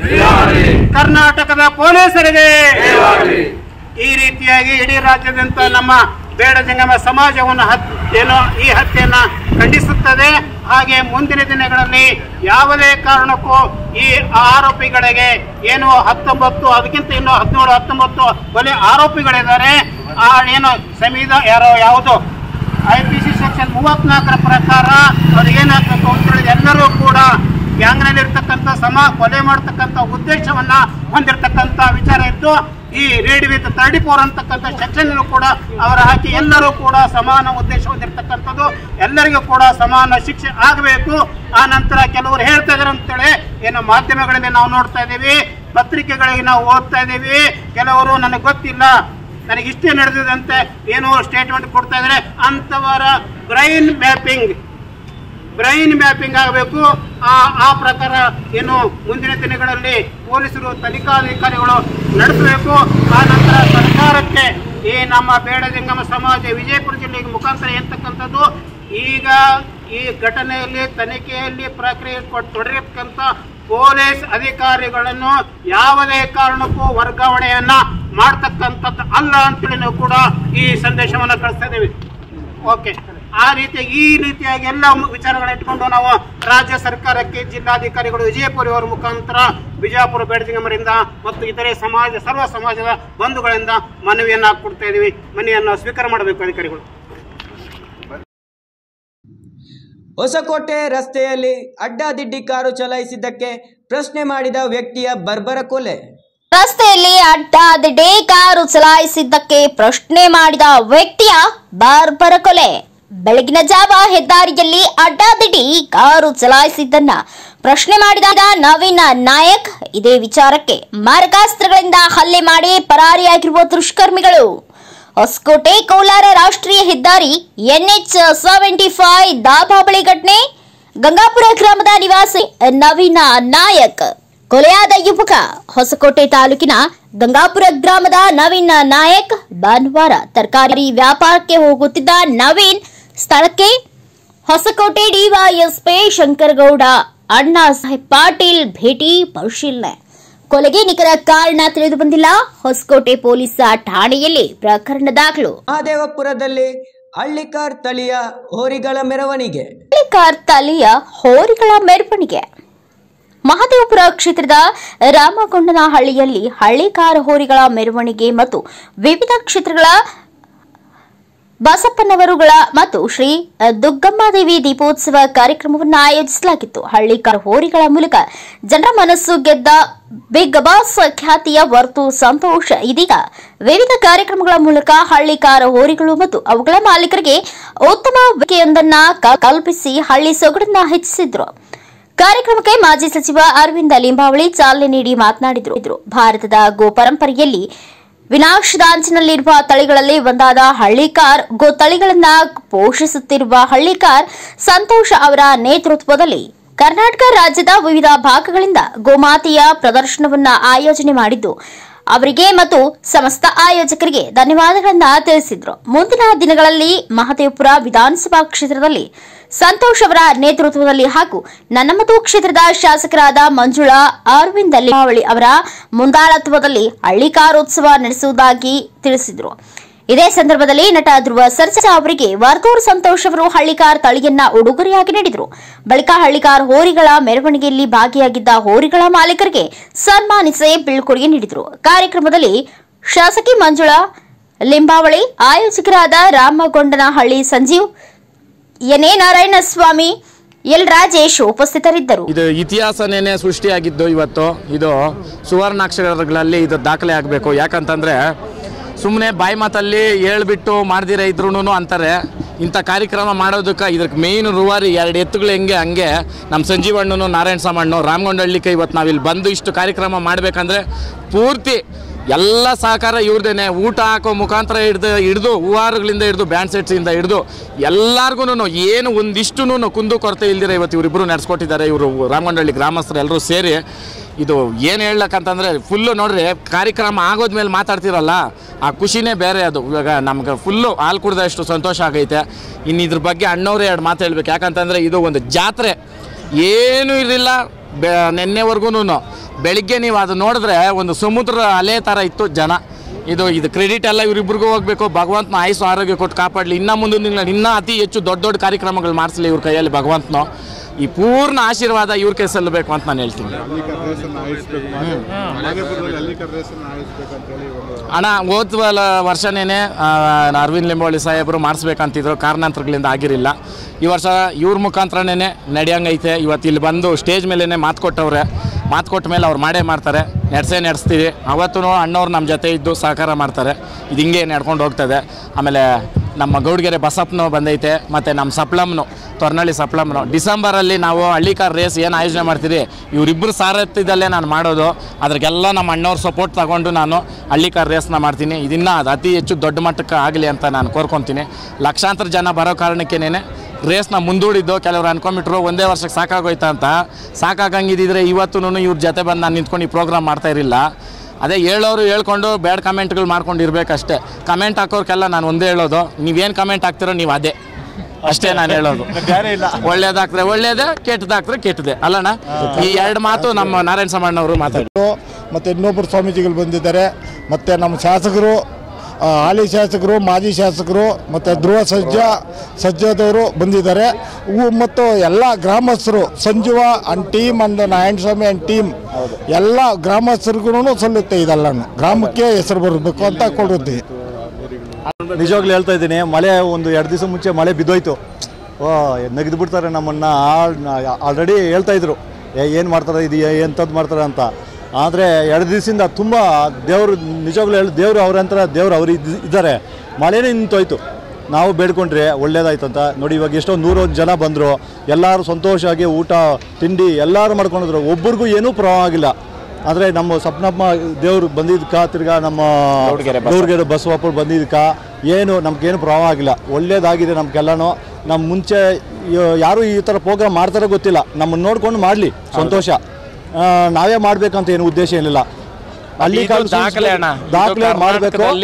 ಕರ್ನಾಟಕದ ಪೊಲೀಸರಿಗೆ ಈ ರೀತಿಯಾಗಿ ಇಡೀ ರಾಜ್ಯಾದ್ಯಂತ ನಮ್ಮ ಬೇಡ ಜಂಗಮ ಸಮಾಜವನ್ನು ಹತ್ ಏನು ಈ ಹತ್ಯೆಯನ್ನ ಖಂಡಿಸುತ್ತದೆ ಹಾಗೆ ಮುಂದಿನ ದಿನಗಳಲ್ಲಿ ಯಾವುದೇ ಕಾರಣಕ್ಕೂ ಈ ಆರೋಪಿಗಳಿಗೆ ಏನು ಹತ್ತೊಂಬತ್ತು ಅದಕ್ಕಿಂತ ಇನ್ನು ಹದಿನೇಳು ಹತ್ತೊಂಬತ್ತು ಕೊಲೆ ಆರೋಪಿಗಳಿದ್ದಾರೆ ಆ ಏನು ಸಂವಿಧಾನ ಯಾರೋ ಯಾವುದು ಐ ಪಿ ಸಿ ಸೆಕ್ಷನ್ ಮೂವತ್ನಾಲ್ಕರ ಪ್ರಕಾರ ಅದು ಏನಾಗಬೇಕು ಅಂತ ಹೇಳಿದ್ರೆ ಎಲ್ಲರೂ ಕೂಡ ಗ್ಯಾಂಗ್ನಲ್ಲಿ ಇರ್ತಕ್ಕಂಥ ಸಮ ಕೊಲೆ ಮಾಡತಕ್ಕಂಥ ಉದ್ದೇಶವನ್ನ ಹೊಂದಿರತಕ್ಕಂಥ ವಿಚಾರ ಇದ್ದು ಈ ರೇಡ್ ವಿತ್ ತರ್ಟಿ ಫೋರ್ ಅಂತಕ್ಕಂಥ ಸೆಕ್ಷನ್ ಕೂಡ ಅವರ ಹಾಕಿ ಎಲ್ಲರೂ ಕೂಡ ಸಮಾನ ಉದ್ದೇಶ ಹೊಂದಿರತಕ್ಕಂಥದ್ದು ಎಲ್ಲರಿಗೂ ಕೂಡ ಸಮಾನ ಶಿಕ್ಷೆ ಆಗಬೇಕು ಆ ನಂತರ ಕೆಲವರು ಹೇಳ್ತಾ ಇದಾರೆ ಅಂತೇಳಿ ಏನು ಮಾಧ್ಯಮಗಳಲ್ಲಿ ನಾವು ನೋಡ್ತಾ ಇದ್ದೀವಿ ಪತ್ರಿಕೆಗಳಿಗೆ ನಾವು ಓದ್ತಾ ಇದ್ದೀವಿ ಕೆಲವರು ನನಗೆ ಗೊತ್ತಿಲ್ಲ ನನಗೆ ಇಷ್ಟೇ ನಡೆದಿದೆ ಅಂತ ಏನೋ ಸ್ಟೇಟ್ಮೆಂಟ್ ಕೊಡ್ತಾ ಇದ್ದಾರೆ ಅಂತವರ ಬ್ರೈನ್ ಮ್ಯಾಪಿಂಗ್ ಬ್ರೈನ್ ಮ್ಯಾಪಿಂಗ್ ಆಗಬೇಕು ಆ ಆ ಪ್ರಕಾರ ಏನು ಮುಂದಿನ ದಿನಗಳಲ್ಲಿ ಪೊಲೀಸರು ತನಿಖಾಧಿಕಾರಿಗಳು ನಡೆಸಬೇಕು ಆ ನಂತರ ಸರ್ಕಾರಕ್ಕೆ ಈ ನಮ್ಮ ಬೇಡ ಜಂಗಮ ಸಮಾಜ ವಿಜಯಪುರ ಜಿಲ್ಲೆಗೆ ಮುಖಾಂತರ ಎಂತಕ್ಕಂಥದ್ದು ಈಗ ಈ ಘಟನೆಯಲ್ಲಿ ತನಿಖೆಯಲ್ಲಿ ಪ್ರಕ್ರಿಯೆ ಕೊಟ್ಟು ತೊಡಗಿರ್ತಕ್ಕಂಥ ಪೊಲೀಸ್ ಅಧಿಕಾರಿಗಳನ್ನು ಯಾವುದೇ ಕಾರಣಕ್ಕೂ ವರ್ಗಾವಣೆಯನ್ನ ಮಾಡ್ತಕ್ಕಂಥದ್ದು ಅಲ್ಲ ಅಂತೇಳಿ ನಾವು ಕೂಡ ಈ ಸಂದೇಶವನ್ನು ಕಳಿಸ್ತಾ ಇದ್ದೀವಿ ಓಕೆ ಆ ರೀತಿ ಈ ರೀತಿಯಾಗಿ ಎಲ್ಲ ವಿಚಾರಗಳನ್ನ ಇಟ್ಕೊಂಡು ನಾವು ರಾಜ್ಯ ಸರ್ಕಾರಕ್ಕೆ ಜಿಲ್ಲಾಧಿಕಾರಿಗಳು ವಿಜಯಪುರ ಅವರ ಮುಖಾಂತರ ಬಿಜಾಪುರ ಬೇಡಜಿಂಗಮರಿಂದ ಮತ್ತು ಇತರೆ ಸಮಾಜ ಸರ್ವ ಸಮಾಜದ ಬಂಧುಗಳಿಂದ ಮನವಿಯನ್ನ ಕೊಡ್ತಾ ಇದ್ದೀವಿ ಮನವಿಯನ್ನು ಸ್ವೀಕಾರ ಮಾಡಬೇಕು ಅಧಿಕಾರಿಗಳು ಹೊಸಕೋಟೆ ರಸ್ತೆಯಲ್ಲಿ ಅಡ್ಡಾದಿಡ್ಡಿ ಕಾರು ಚಲಾಯಿಸಿದ್ದಕ್ಕೆ ಪ್ರಶ್ನೆ ಮಾಡಿದ ವ್ಯಕ್ತಿಯ ಬರ್ಬರ ಕೊಲೆ ರಸ್ತೆಯಲ್ಲಿ ಅಡ್ಡಾದಿಡ್ಡಿ ಕಾರು ಚಲಾಯಿಸಿದ್ದಕ್ಕೆ ಪ್ರಶ್ನೆ ಮಾಡಿದ ವ್ಯಕ್ತಿಯ ಬಾರ್ಬರ ಕೊಲೆ ಬೆಳಗಿನ ಜಾವ ಹೆದ್ದಾರಿಯಲ್ಲಿ ಅಡ್ಡಾದಿಡ್ಡಿ ಕಾರು ಚಲಾಯಿಸಿದ್ದನ್ನ ಪ್ರಶ್ನೆ ಮಾಡಿದಾಗ ನವೀನ ನಾಯಕ್ ಇದೇ ವಿಚಾರಕ್ಕೆ ಮಾರಕಾಸ್ತ್ರಗಳಿಂದ ಹಲ್ಲೆ ಮಾಡಿ ಪರಾರಿಯಾಗಿರುವ ದುಷ್ಕರ್ಮಿಗಳು ಹೊಸಕೋಟೆ ಕೋಲಾರ ರಾಷ್ಟ್ರೀಯ ಹೆದ್ದಾರಿ ಎನ್ಎಚ್ ಸೆವೆಂಟಿ ಫೈವ್ ದಾಬಾಬಳಿ ಘಟನೆ ಗಂಗಾಪುರ ಗ್ರಾಮದ ನಿವಾಸಿ ನವೀನ ನಾಯಕ್ ಕೊಲೆಯಾದ ಯುವಕ ಹೊಸಕೋಟೆ ತಾಲೂಕಿನ ಗಂಗಾಪುರ ಗ್ರಾಮದ ನವೀನ್ ನಾಯಕ್ ಭಾನುವಾರ ತರಕಾರಿ ವ್ಯಾಪಾರಕ್ಕೆ ಹೋಗುತ್ತಿದ್ದ ನವೀನ್ ಸ್ಥಳಕ್ಕೆ ಹೊಸಕೋಟೆ ಡಿವೈಎಸ್ಪಿ ಶಂಕರಗೌಡ ಅಣ್ಣಾ ಸಾಹೇಬ್ ಪಾಟೀಲ್ ಭೇಟಿ ಪರಿಶೀಲನೆ ಕೊಲೆಗೆ ನಿಖರ ಕಾರಣ ತಿಳಿದು ಬಂದಿಲ್ಲ ಹೊಸಕೋಟೆ ಪೊಲೀಸ್ ಠಾಣೆಯಲ್ಲಿ ಪ್ರಕರಣ ದಾಖಲು ಮಹದೇವಪುರದಲ್ಲಿ ಹಳ್ಳಿಕಾರ್ ತಳಿಯ ಹೋರಿಗಳ ಮೆರವಣಿಗೆ ಹಳ್ಳಿಕಾರ್ ತಲೆಯ ಹೋರಿಗಳ ಮೆರವಣಿಗೆ ಮಹದೇವಪುರ ಕ್ಷೇತ್ರದ ರಾಮಗೊಂಡನಹಳ್ಳಿಯಲ್ಲಿ ಹಳ್ಳಿಕಾರ ಹೋರಿಗಳ ಮೆರವಣಿಗೆ ಮತ್ತು ವಿವಿಧ ಕ್ಷೇತ್ರಗಳ ಬಸಪ್ಪನವರುಗಳ ಮತ್ತು ಶ್ರೀ ದುಗ್ಗಮ್ಮದೇವಿ ದೀಪೋತ್ಸವ ಕಾರ್ಯಕ್ರಮವನ್ನು ಆಯೋಜಿಸಲಾಗಿತ್ತು ಹಳ್ಳಿಕಾರ ಹೋರಿಗಳ ಮೂಲಕ ಜನರ ಮನಸ್ಸು ಗೆದ್ದ ಬಿಗ್ ಬಾಸ್ ಖ್ಯಾತಿಯ ವರ್ತು ಸಂತೋಷ್ ಇದೀಗ ವಿವಿಧ ಕಾರ್ಯಕ್ರಮಗಳ ಮೂಲಕ ಹಳ್ಳಿಕಾರ ಹೋರಿಗಳು ಮತ್ತು ಅವುಗಳ ಮಾಲೀಕರಿಗೆ ಉತ್ತಮ ವೇದಿಕೆಯೊಂದನ್ನ ಕ- ಕಲ್ಪಿಸಿ ಹಳ್ಳಿ ಸೊಗಡನ್ನ ಹೆಚ್ಚಿಸಿದ್ರು ಕಾರ್ಯಕ್ರಮಕ್ಕೆ ಮಾಜಿ ಸಚಿವ ಅರವಿಂದ ಲಿಂಬಾವಳಿ ಚಾಲನೆ ನೀಡಿ ಮಾತನಾಡಿದರು ಇದ್ರು. ಭಾರತದ ಗೋ ಪರಂಪರೆಯಲ್ಲಿ ವಿನಾಶದಾಂಚಿನಲ್ಲಿರುವ ತಳಿಗಳಲ್ಲಿ ಒಂದಾದ ಹಳ್ಳಿಕಾರ್ ಗೋ ತಳಿಗಳನ್ನ ಪೋಷಿಸುತ್ತಿರುವ ಹಳ್ಳಿಕಾರ್ ಸಂತೋಷ್ ಅವರ ನೇತೃತ್ವದಲ್ಲಿ ಕರ್ನಾಟಕ ರಾಜ್ಯದ ವಿವಿಧ ಭಾಗಗಳಿಂದ ಗೋಮಾತೆಯ ಪ್ರದರ್ಶನವನ್ನ ಆಯೋಜನೆ ಮಾಡಿದ್ದು ಅವರಿಗೆ ಮತ್ತು ಸಮಸ್ತ ಆಯೋಜಕರಿಗೆ ಧನ್ಯವಾದಗಳನ್ನ ತಿಳಿಸಿದ್ರು ಮುಂದಿನ ದಿನಗಳಲ್ಲಿ ಮಹದೇವಪುರ ವಿಧಾನಸಭಾ ಕ್ಷೇತ್ರದಲ್ಲಿ ಸಂತೋಷ್ ಅವರ ನೇತೃತ್ವದಲ್ಲಿ ಹಾಗೂ ನನ್ನಮತು ಕ್ಷೇತ್ರದ ಶಾಸಕರಾದ ಮಂಜುಳಾ ಅರವಿಂದ ಲಿಂಬಾವಳಿ ಅವರ ಮುಂದಾಳತ್ವದಲ್ಲಿ ಹಳ್ಳಿಕಾರೋತ್ಸವ ನಡೆಸುವುದಾಗಿ ತಿಳಿಸಿದರು ಇದೇ ಸಂದರ್ಭದಲ್ಲಿ ನಟ ಧ್ರುವ ಸರ್ಜಾ ಅವರಿಗೆ ವರ್ತೂರ್ ಸಂತೋಷ್ ಅವರು ಹಳ್ಳಿಕಾರ್ ತಳಿಯನ್ನ ಉಡುಗೊರೆಯಾಗಿ ನೀಡಿದರು ಬಳಿಕ ಹಳ್ಳಿಕಾರ್ ಹೋರಿಗಳ ಮೆರವಣಿಗೆಯಲ್ಲಿ ಭಾಗಿಯಾಗಿದ್ದ ಹೋರಿಗಳ ಮಾಲೀಕರಿಗೆ ಸನ್ಮಾನಿಸಿ ಬೀಳ್ಕೊಡುಗೆ ನೀಡಿದರು ಕಾರ್ಯಕ್ರಮದಲ್ಲಿ ಶಾಸಕಿ ಮಂಜುಳಾ ಲಿಂಬಾವಳಿ ಆಯೋಜಕರಾದ ರಾಮಗೊಂಡನಹಳ್ಳಿ ಸಂಜೀವ್ ಎನ್ಎ ನಾರಾಯಣಸ್ವಾಮಿ ಎಲ್ ರಾಜೇಶ್ ಉಪಸ್ಥಿತರಿದ್ದರು ಇದು ಇತಿಹಾಸನೇನೆ ಸೃಷ್ಟಿಯಾಗಿದ್ದು ಇವತ್ತು ಇದು ಸುವರ್ಣಾಕ್ಷರಗಳಲ್ಲಿ ಇದು ದಾಖಲೆ ಆಗಬೇಕು ಯಾಕಂತಂದರೆ ಸುಮ್ಮನೆ ಬಾಯಿ ಮಾತಲ್ಲಿ ಹೇಳ್ಬಿಟ್ಟು ಮಾಡ್ದಿರ ಇದ್ರೂ ಅಂತಾರೆ ಇಂಥ ಕಾರ್ಯಕ್ರಮ ಮಾಡೋದಕ್ಕೆ ಇದಕ್ಕೆ ಮೇಯ್ನ್ ರೂವಾರಿ ಎರಡು ಎತ್ತುಗಳು ಹೆಂಗೆ ಹಂಗೆ ನಮ್ಮ ಸಂಜೀವಣ್ಣನು ನಾರಾಯಣ ಸಾಮಣ್ಣು ರಾಮಗೊಂಡಳ್ಳಿಕೆ ಇವತ್ತು ನಾವಿಲ್ಲಿ ಬಂದು ಇಷ್ಟು ಕಾರ್ಯಕ್ರಮ ಮಾಡಬೇಕಂದ್ರೆ ಪೂರ್ತಿ ಎಲ್ಲ ಸಹಕಾರ ಇವ್ರದೇನೆ ಊಟ ಹಾಕೋ ಮುಖಾಂತರ ಹಿಡ್ದು ಹಿಡಿದು ಹೂವಾರುಗಳಿಂದ ಹಿಡಿದು ಬ್ಯಾಂಡ್ ಸೆಟ್ಸಿಂದ ಹಿಡಿದು ಎಲ್ಲರಿಗೂ ಏನು ಒಂದಿಷ್ಟು ಕುಂದು ಕೊರತೆ ಇಲ್ದಿರ ಇವತ್ತು ಇವರಿಬ್ಬರು ನಡೆಸ್ಕೊಟ್ಟಿದ್ದಾರೆ ಇವರು ರಾಮಗೊಂಡಳ್ಳಿ ಗ್ರಾಮಸ್ಥರು ಎಲ್ಲರೂ ಸೇರಿ ಇದು ಏನು ಹೇಳಕ್ಕಂತಂದರೆ ಫುಲ್ಲು ನೋಡ್ರಿ ಕಾರ್ಯಕ್ರಮ ಆಗೋದ್ಮೇಲೆ ಮಾತಾಡ್ತಿರಲ್ಲ ಆ ಖುಷಿನೇ ಬೇರೆ ಅದು ಇವಾಗ ನಮ್ಗೆ ಫುಲ್ಲು ಹಾಲು ಕುಡ್ದಷ್ಟು ಸಂತೋಷ ಆಗೈತೆ ಇನ್ನು ಇದ್ರ ಬಗ್ಗೆ ಅಣ್ಣವ್ರೆ ಎರಡು ಮಾತು ಹೇಳ್ಬೇಕು ಯಾಕಂತಂದರೆ ಇದು ಒಂದು ಜಾತ್ರೆ ಏನೂ ಇರಲಿಲ್ಲ ಬೆ ನಿನ್ನೆವರೆಗೂ ಬೆಳಿಗ್ಗೆ ನೀವು ಅದು ನೋಡಿದ್ರೆ ಒಂದು ಸಮುದ್ರ ಅಲೆ ಥರ ಇತ್ತು ಜನ ಇದು ಇದು ಕ್ರೆಡಿಟ್ ಎಲ್ಲ ಇವರಿಬ್ರಿಗೂ ಹೋಗಬೇಕು ಭಗವಂತನ ಆಯುಸ್ಸು ಆರೋಗ್ಯ ಕೊಟ್ಟು ಕಾಪಾಡಲಿ ಇನ್ನೂ ಮುಂದಿನ ದಿನಗಳಲ್ಲಿ ಇನ್ನೂ ಅತಿ ಹೆಚ್ಚು ದೊಡ್ಡ ದೊಡ್ಡ ಕಾರ್ಯಕ್ರಮಗಳು ಮಾಡಿಸ್ಲಿ ಇವ್ರ ಕೈಯಲ್ಲಿ ಭಗವಂತನು ಈ ಪೂರ್ಣ ಆಶೀರ್ವಾದ ಇವ್ರ ಕೈ ಸಲ್ಲಬೇಕು ಅಂತ ನಾನು ಹೇಳ್ತೀನಿ ಅಣ್ಣ ಹೋದ ವರ್ಷನೇ ಅರವಿಂದ್ ಲಿಂಬಾವಳಿ ಸಾಹೇಬರು ಮಾಡಿಸ್ಬೇಕಂತಿದ್ರು ಕಾರಣಾಂತರಗಳಿಂದ ಆಗಿರಲಿಲ್ಲ ಈ ವರ್ಷ ಇವ್ರ ಮುಖಾಂತರನೇ ನಡೆಯಂಗೈತೆ ಇವತ್ತು ಇಲ್ಲಿ ಬಂದು ಸ್ಟೇಜ್ ಮೇಲೇ ಮಾತು ಕೊಟ್ಟವ್ರೆ ಮಾತು ಕೊಟ್ಟ ಮೇಲೆ ಅವ್ರು ಮಾಡೇ ಮಾಡ್ತಾರೆ ನಡೆಸೇ ನಡೆಸ್ತೀವಿ ಅವತ್ತೂ ಅಣ್ಣವ್ರು ನಮ್ಮ ಜೊತೆ ಇದ್ದು ಸಹಕಾರ ಮಾಡ್ತಾರೆ ಇದು ಹಿಂಗೆ ನಡ್ಕೊಂಡು ಹೋಗ್ತದೆ ಆಮೇಲೆ ನಮ್ಮ ಗೌಡ್ಗೆರೆ ಬಸಪ್ಪನು ಬಂದೈತೆ ಮತ್ತು ನಮ್ಮ ಸಪ್ಲಮ್ನು ತೊರ್ನಳ್ಳಿ ಸಪ್ಲಮ್ನು ಡಿಸೆಂಬರಲ್ಲಿ ನಾವು ಹಳ್ಳಿಕಾರ್ ರೇಸ್ ಏನು ಆಯೋಜನೆ ಮಾಡ್ತೀರಿ ಇವರಿಬ್ಬರು ಸಾರಥ್ಯದಲ್ಲೇ ನಾನು ಮಾಡೋದು ಅದ್ರಿಗೆಲ್ಲ ನಮ್ಮ ಅಣ್ಣವ್ರ ಸಪೋರ್ಟ್ ತಗೊಂಡು ನಾನು ಹಳ್ಳಿಕಾರ್ ರೇಸ್ನ ಮಾಡ್ತೀನಿ ಇದನ್ನು ಅದು ಅತಿ ಹೆಚ್ಚು ದೊಡ್ಡ ಮಟ್ಟಕ್ಕೆ ಆಗಲಿ ಅಂತ ನಾನು ಕೋರ್ಕೊತೀನಿ ಲಕ್ಷಾಂತರ ಜನ ಬರೋ ಕಾರಣಕ್ಕೇನೆ ರೇಸ್ನ ಮುಂದೂಡಿದ್ದು ಕೆಲವ್ರು ಅನ್ಕೊಂಬಿಟ್ರು ಒಂದೇ ವರ್ಷಕ್ಕೆ ಸಾಕಾಗೋಯ್ತಾ ಅಂತ ಸಾಕಾಗಂಗಿದ್ದಿದ್ರೆ ಇವತ್ತು ಇವ್ರ ಜೊತೆ ಬಂದು ನಾನು ನಿಂತ್ಕೊಂಡು ಈ ಪ್ರೋಗ್ರಾಮ್ ಮಾಡ್ತಾ ಇರಲಿಲ್ಲ ಅದೇ ಹೇಳೋರು ಹೇಳ್ಕೊಂಡು ಬ್ಯಾಡ್ ಕಮೆಂಟ್ಗಳು ಮಾಡ್ಕೊಂಡು ಇರಬೇಕಷ್ಟೇ ಕಮೆಂಟ್ ಹಾಕೋರ್ಕೆಲ್ಲ ನಾನು ಒಂದೇ ಹೇಳೋದು ನೀವೇನು ಕಮೆಂಟ್ ಹಾಕ್ತಿರೋ ನೀವು ಅದೇ ಅಷ್ಟೇ ನಾನು ಹೇಳೋದು ಒಳ್ಳೇದಾಕ್ರೆ ಒಳ್ಳೇದೇ ಕೆಟ್ಟದಾಕ್ರೆ ಕೆಟ್ಟದೆ ಅಲ್ಲಣ್ಣ ಈ ಎರಡು ಮಾತು ನಮ್ಮ ನಾರಾಯಣ ಸಮಣ್ಣವರು ಮಾತಾಡಿ ಮತ್ತು ಇನ್ನೊಬ್ಬರು ಸ್ವಾಮೀಜಿಗಳು ಬಂದಿದ್ದಾರೆ ಮತ್ತು ನಮ್ಮ ಶಾಸಕರು ಆ, ಹಾಲಿ ಶಾಸಕರು ಮಾಜಿ ಶಾಸಕರು ಮತ್ತು ಧ್ರುವ ಸಜ್ಜ ಸಜ್ಜಾದವರು ಬಂದಿದ್ದಾರೆ ಇವು ಮತ್ತು ಎಲ್ಲ ಗ್ರಾಮಸ್ಥರು Sanjeeva and team and Narayanaswamy and team ಎಲ್ಲ ಗ್ರಾಮಸ್ಥರಿಗೂ ಸಲ್ಲುತ್ತೆ ಇದೆಲ್ಲನೂ ಗ್ರಾಮಕ್ಕೆ ಹೆಸರು ಬರಬೇಕು ಅಂತ ಕೊಡುತ್ತೆ ನಿಜವಾಗ್ಲೂ ಹೇಳ್ತಾ ಇದ್ದೀನಿ ಮಳೆ ಒಂದು ಎರಡು ದಿವಸ ಮುಂಚೆ ಮಳೆ ಬಿದ್ದೋಯ್ತು ಓ ನಗಿದು ಬಿಡ್ತಾರೆ ನಮ್ಮನ್ನು ಆಲ್ರೆಡಿ ಹೇಳ್ತಾ ಇದ್ರು ಏನು ಮಾಡ್ತಾರೆ ಇದು ಎಂಥದ್ದು ಮಾಡ್ತಾರೆ ಅಂತ ಆದರೆ ಎರಡು ದಿವಸದಿಂದ ತುಂಬ ದೇವರು ನಿಜವಾಗ್ಲೂ ಹೇಳಿ ದೇವರು ಅವ್ರಂತರ ದೇವರು ಅವ್ರು ಇದ್- ಇದ್ದಾರೆ ಮಳೆನೇ ನಿಂತೋಯ್ತು ನಾವು ಬೇಡ್ಕೊಂಡ್ರೆ ಒಳ್ಳೇದಾಯ್ತು ಅಂತ ನೋಡಿ ಇವಾಗ ಎಷ್ಟೋ ನೂರೊಂದು ಜನ ಬಂದರು ಎಲ್ಲರೂ ಸಂತೋಷವಾಗಿ ಊಟ ತಿಂಡಿ ಎಲ್ಲರೂ ಮಾಡ್ಕೊಂಡಿದ್ರು ಒಬ್ರಿಗೂ ಏನೂ ಪ್ರಭಾವ ಆಗಿಲ್ಲ ಆದರೆ ನಮ್ಮ ಸಪ್ನಮ್ಮ ದೇವ್ರು ಬಂದಿದ್ಕ ತಿರ್ಗಾ ನಮ್ಮ ಗೌಡ್ಗೆರೆ ಬಸವ. ಗೌಡ್ಗೆರೆ ಬಸವಪ್ಪ ಬಂದಿದ್ಕ ಏನು ನಮ್ಗೇನು ಪ್ರಭಾವ ಆಗಿಲ್ಲ ಒಳ್ಳೇದಾಗಿದೆ ನಮ್ಗೆಲ್ಲನೂ ನಮ್ಮ ಮುಂಚೆ ಯ- ಯಾರು ಈ ಥರ ಪ್ರೋಗ್ರಾಮ್ ಮಾಡ್ತಾರೋ ಗೊತ್ತಿಲ್ಲ ನಮ್ಮನ್ನು ನೋಡ್ಕೊಂಡು ಮಾಡಲಿ ಸಂತೋಷ ಆ, ನಾವೇ ಮಾಡ್ಬೇಕಂತ ಏನು ಉದ್ದೇಶ ಏನಿಲ್ಲ ಅಲ್ಲಿ ಇದು ಕಾಲ ದಾಖಲೆ ಅಣ್ಣ ದಾಖಲೆ ಇದು ಮಾಡಬೇಕು ಕರ್ನಾಟಕದಲ್ಲಿ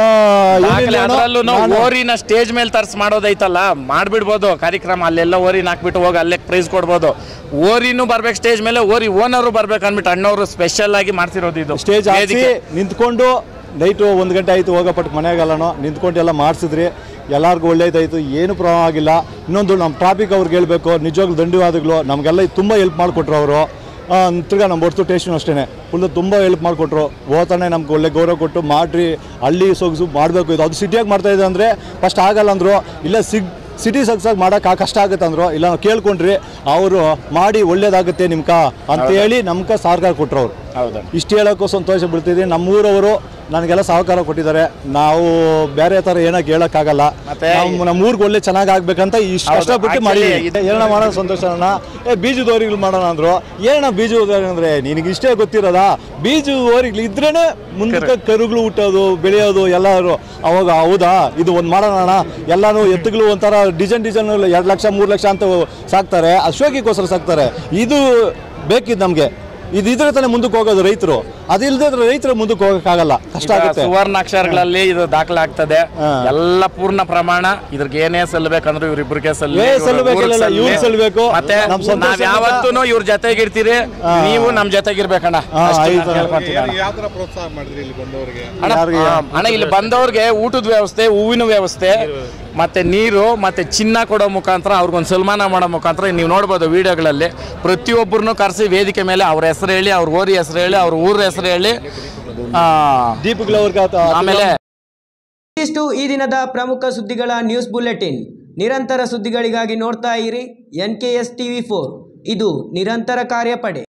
ದಾಖಲೆ ಅದರಲ್ಲೂ ಓರಿನ ಸ್ಟೇಜ್ ಮೇಲೆ ತರ್ಸ್ ಮಾಡೋದೈತಲ್ಲ ಮಾಡ್ಬಿಡ್ಬೋದು ಕಾರ್ಯಕ್ರಮ ಅಲ್ಲೆಲ್ಲ ಓರಿನ ಹಾಕ್ಬಿಟ್ಟು ಹೋಗಿ ಅಲ್ಲೇ ಪ್ರೈಸ್ ಕೊಡ್ಬೋದು ಓರಿನೂ ಬರ್ಬೇಕು ಸ್ಟೇಜ್ ಮೇಲೆ ಓರಿ ಓನರು ಬರ್ಬೇಕು ಅಂದ್ಬಿಟ್ಟು ಅಣ್ಣವರು ಸ್ಪೆಷಲ್ ಆಗಿ ಮಾಡ್ತಿರೋದು ಇದು ಸ್ಟೇಜ್ ಹಾಕಿ ವೇದಿಕೆ. ನಿಂತ್ಕೊಂಡು ನೈಟು ಒಂದು ಗಂಟೆ ಆಯಿತು ಹೋಗಪಟ್ಟು ಮನೆಗೆಲ್ಲನೋ ನಿಂತ್ಕೊಂಡು ಎಲ್ಲ ಮಾಡಿಸಿದ್ರಿ ಎಲ್ಲರಿಗೂ ಒಳ್ಳೇದಾಯಿತು ಏನು ಪ್ರಭಾವ ಆಗಿಲ್ಲ ಇನ್ನೊಂದು ನಮ್ಮ ಟ್ರಾಫಿಕ್ ಅವ್ರಿಗೆ ಹೇಳಬೇಕು ನಿಜವಾಗ್ಲೂ ಧನ್ಯವಾದಗಳು ನಮಗೆಲ್ಲ ತುಂಬ ಹೆಲ್ಪ್ ಮಾಡಿಕೊಟ್ರು ಅವರು ತಿರ್ಗಾ ನಮ್ಮ ಒಟ್ಟು ಟೇಸ್ಟು ಅಷ್ಟೇ ಫುಲ್ಲು ತುಂಬ ಹೆಲ್ಪ್ ಮಾಡಿಕೊಟ್ರು ಹೋತಾನೆ ನಮ್ಗೆ ಒಳ್ಳೆ ಗೌರವ ಕೊಟ್ಟು ಮಾಡ್ರಿ ಹಳ್ಳಿ ಸೊಗಸು ಮಾಡಬೇಕು ಇದು ಅದು ಸಿಟಿಯಾಗಿ ಮಾಡ್ತಾ ಇದೆ ಅಂದರೆ ಫಸ್ಟ್ ಆಗಲ್ಲ ಅಂದರು ಇಲ್ಲ ಸಿಗ್ ಸಿಟಿ ಸೊಗಸಾಗಿ ಮಾಡೋಕೆ ಕಷ್ಟ ಆಗುತ್ತೆ ಅಂದರು ಇಲ್ಲ ನಾವು ಕೇಳ್ಕೊಂಡ್ರಿ ಅವರು ಮಾಡಿ ಒಳ್ಳೇದಾಗುತ್ತೆ ನಿಮ್ಕ ಅಂತ ಹೇಳಿ ನಮ್ಗೆ ಸಹಕಾರ ಕೊಟ್ಟರು ಅವರು ಹೌದು ಇಷ್ಟು ಹೇಳೋಕ್ಕೂ ಸಂತೋಷ ಬೀಳ್ತಿದ್ದೀನಿ ನಮ್ಮೂರವರು ನನಗೆಲ್ಲ ಸಹಕಾರ ಕೊಟ್ಟಿದ್ದಾರೆ ನಾವು ಬೇರೆ ಥರ ಏನಕ್ಕೆ ಹೇಳೋಕ್ಕಾಗಲ್ಲ ನಾವು ನಮ್ಮ ಊರಿಗೆ ಒಳ್ಳೆ ಚೆನ್ನಾಗಿ ಆಗ್ಬೇಕಂತ ಇಷ್ಟು ಹೌದು, ಕಷ್ಟಪಟ್ಟು actually ಮಾಡಿ ಇದು- ಏನೋ ಮಾಡೋಣ ಸಂತೋಷ ಅಣ್ಣ ಏ ಬೀಜದ ಓರಿಗಳು ಮಾಡೋಣ ಅಂದ್ರು ಏನಣ್ಣ ಬೀಜದ ಓರಿ ಅಂದ್ರೆ ನಿನಗೆ ಇಷ್ಟೇ ಗೊತ್ತಿರೋದಾ ಬೀಜದ ಓರಿಗಳು ಇದ್ರೇನೆ ಮುಂದಕ್ಕೆ ಕರುಗಳು ಹುಟ್ಟೋದು ಬೆಳೆಯೋದು ಎಲ್ಲರೂ ಅವಾಗ ಹೌದಾ ಇದು ಒಂದು ಮಾಡೋಣ ಅಣ್ಣ ಎಲ್ಲಾನು ಎತ್ತುಗಳು ಒಂಥರ ಡಿಸೈನ್ ಡಿಸೈನ್ ಎರಡು ಲಕ್ಷ ಮೂರು ಲಕ್ಷ ಅಂತ ಸಾಕ್ತಾರೆ ಅಶೋಕಿಗೋಸ್ಕರ ಸಾಕ್ತಾರೆ ಇದು ಬೇಕಿದ್ದು ನಮಗೆ ಇದು ಇದ್ರೆ ತಾನೇ ಮುಂದಕ್ಕೆ ಹೋಗೋದು ರೈತರು ಅದಿಲ್ಲದೆ ರೈತರು ಮುಂದಕ್ಕೆ ಹೋಗಕ್ಕಾಗಲ್ಲ ಕಷ್ಟ ಈಗ ಆಗುತ್ತೆ ಸುವರ್ಣಾಕ್ಷರಗಳಲ್ಲಿ ಇದು ದಾಖಲೆ ಆಗ್ತದೆ ಎಲ್ಲ ಪೂರ್ಣ ಪ್ರಮಾಣ ಇದ್ರಿಗೆ ಏನೇ ಸಲ್ಲಬೇಕಂದ್ರೆ ಇವ್ರಿಬ್ರಿಗೆ ಸಲ್ಲಿ ಏ ಸಲ್ಲಬೇಕಿಲ್ಲ, ಇವ್ರಿಗೆ ಇವ್ರಿಗೆ ಸಲ್ಲಬೇಕು. ಮತ್ತೆ ನಮ್ ಸಂತೋಷ ನಾವ್ ಯಾವತ್ತೂ ಇವ್ರ ಜೊತೆಗಿರ್ತೀರಿ ನೀವು ನಮ್ ಜೊತೆಗಿರ್ಬೇಕಣ್ಣ ಹಾ, ಅಷ್ಟೇ ಆಯ್ತು. ನಾನ್ ಕೇಳ್ಕೊಂತೀನಿ ಅಣ್ಣ. ಯಾವ ತರ ಪ್ರೋತ್ಸಾಹ ಮಾಡಿದ್ರಿ ಇಲ್ಲಿ ಬಂದವರಿಗೆ ಅಣ್ಣ, ಆ, ಅಣ್ಣ ಇಲ್ಲಿ ಬಂದವ್ರಿಗೆ ಊಟದ ವ್ಯವಸ್ಥೆ ಹೂವಿನ ವ್ಯವಸ್ಥೆ ಮತ್ತೆ ನೀರು ಮತ್ತೆ ಚಿನ್ನ ಕೊಡೋ ಮುಖಾಂತರ ಅವ್ರಿಗೊಂದು ಸನ್ಮಾನ ಮಾಡೋ ಮುಖಾಂತರ ನೀವು ನೋಡ್ಬೋದು ವಿಡಿಯೋಗಳಲ್ಲಿ ಪ್ರತಿಯೊಬ್ಬರನ್ನು ಕರೆಸಿ ವೇದಿಕೆ ಮೇಲೆ ಅವ್ರ ಹೆಸರು ಹೇಳಿ ಅವ್ರ ಊರಿ ಹೆಸರು ಹೇಳಿ ಅವ್ರ ಊರ ಹೆಸರು ಹೇಳಿ ಆ, ದೀಪಗಳವ್ರಿಗೆ ಆಮೇಲೆ ಇಷ್ಟು ಈ ದಿನದ ಪ್ರಮುಖ ಸುದ್ದಿಗಳ ನ್ಯೂಸ್ ಬುಲೆಟಿನ್ ನಿರಂತರ ಸುದ್ದಿಗಳಿಗಾಗಿ ನೋಡ್ತಾ ಇರಿ N K S TV four ಇದು ನಿರಂತರ ಕಾರ್ಯಪಡೆ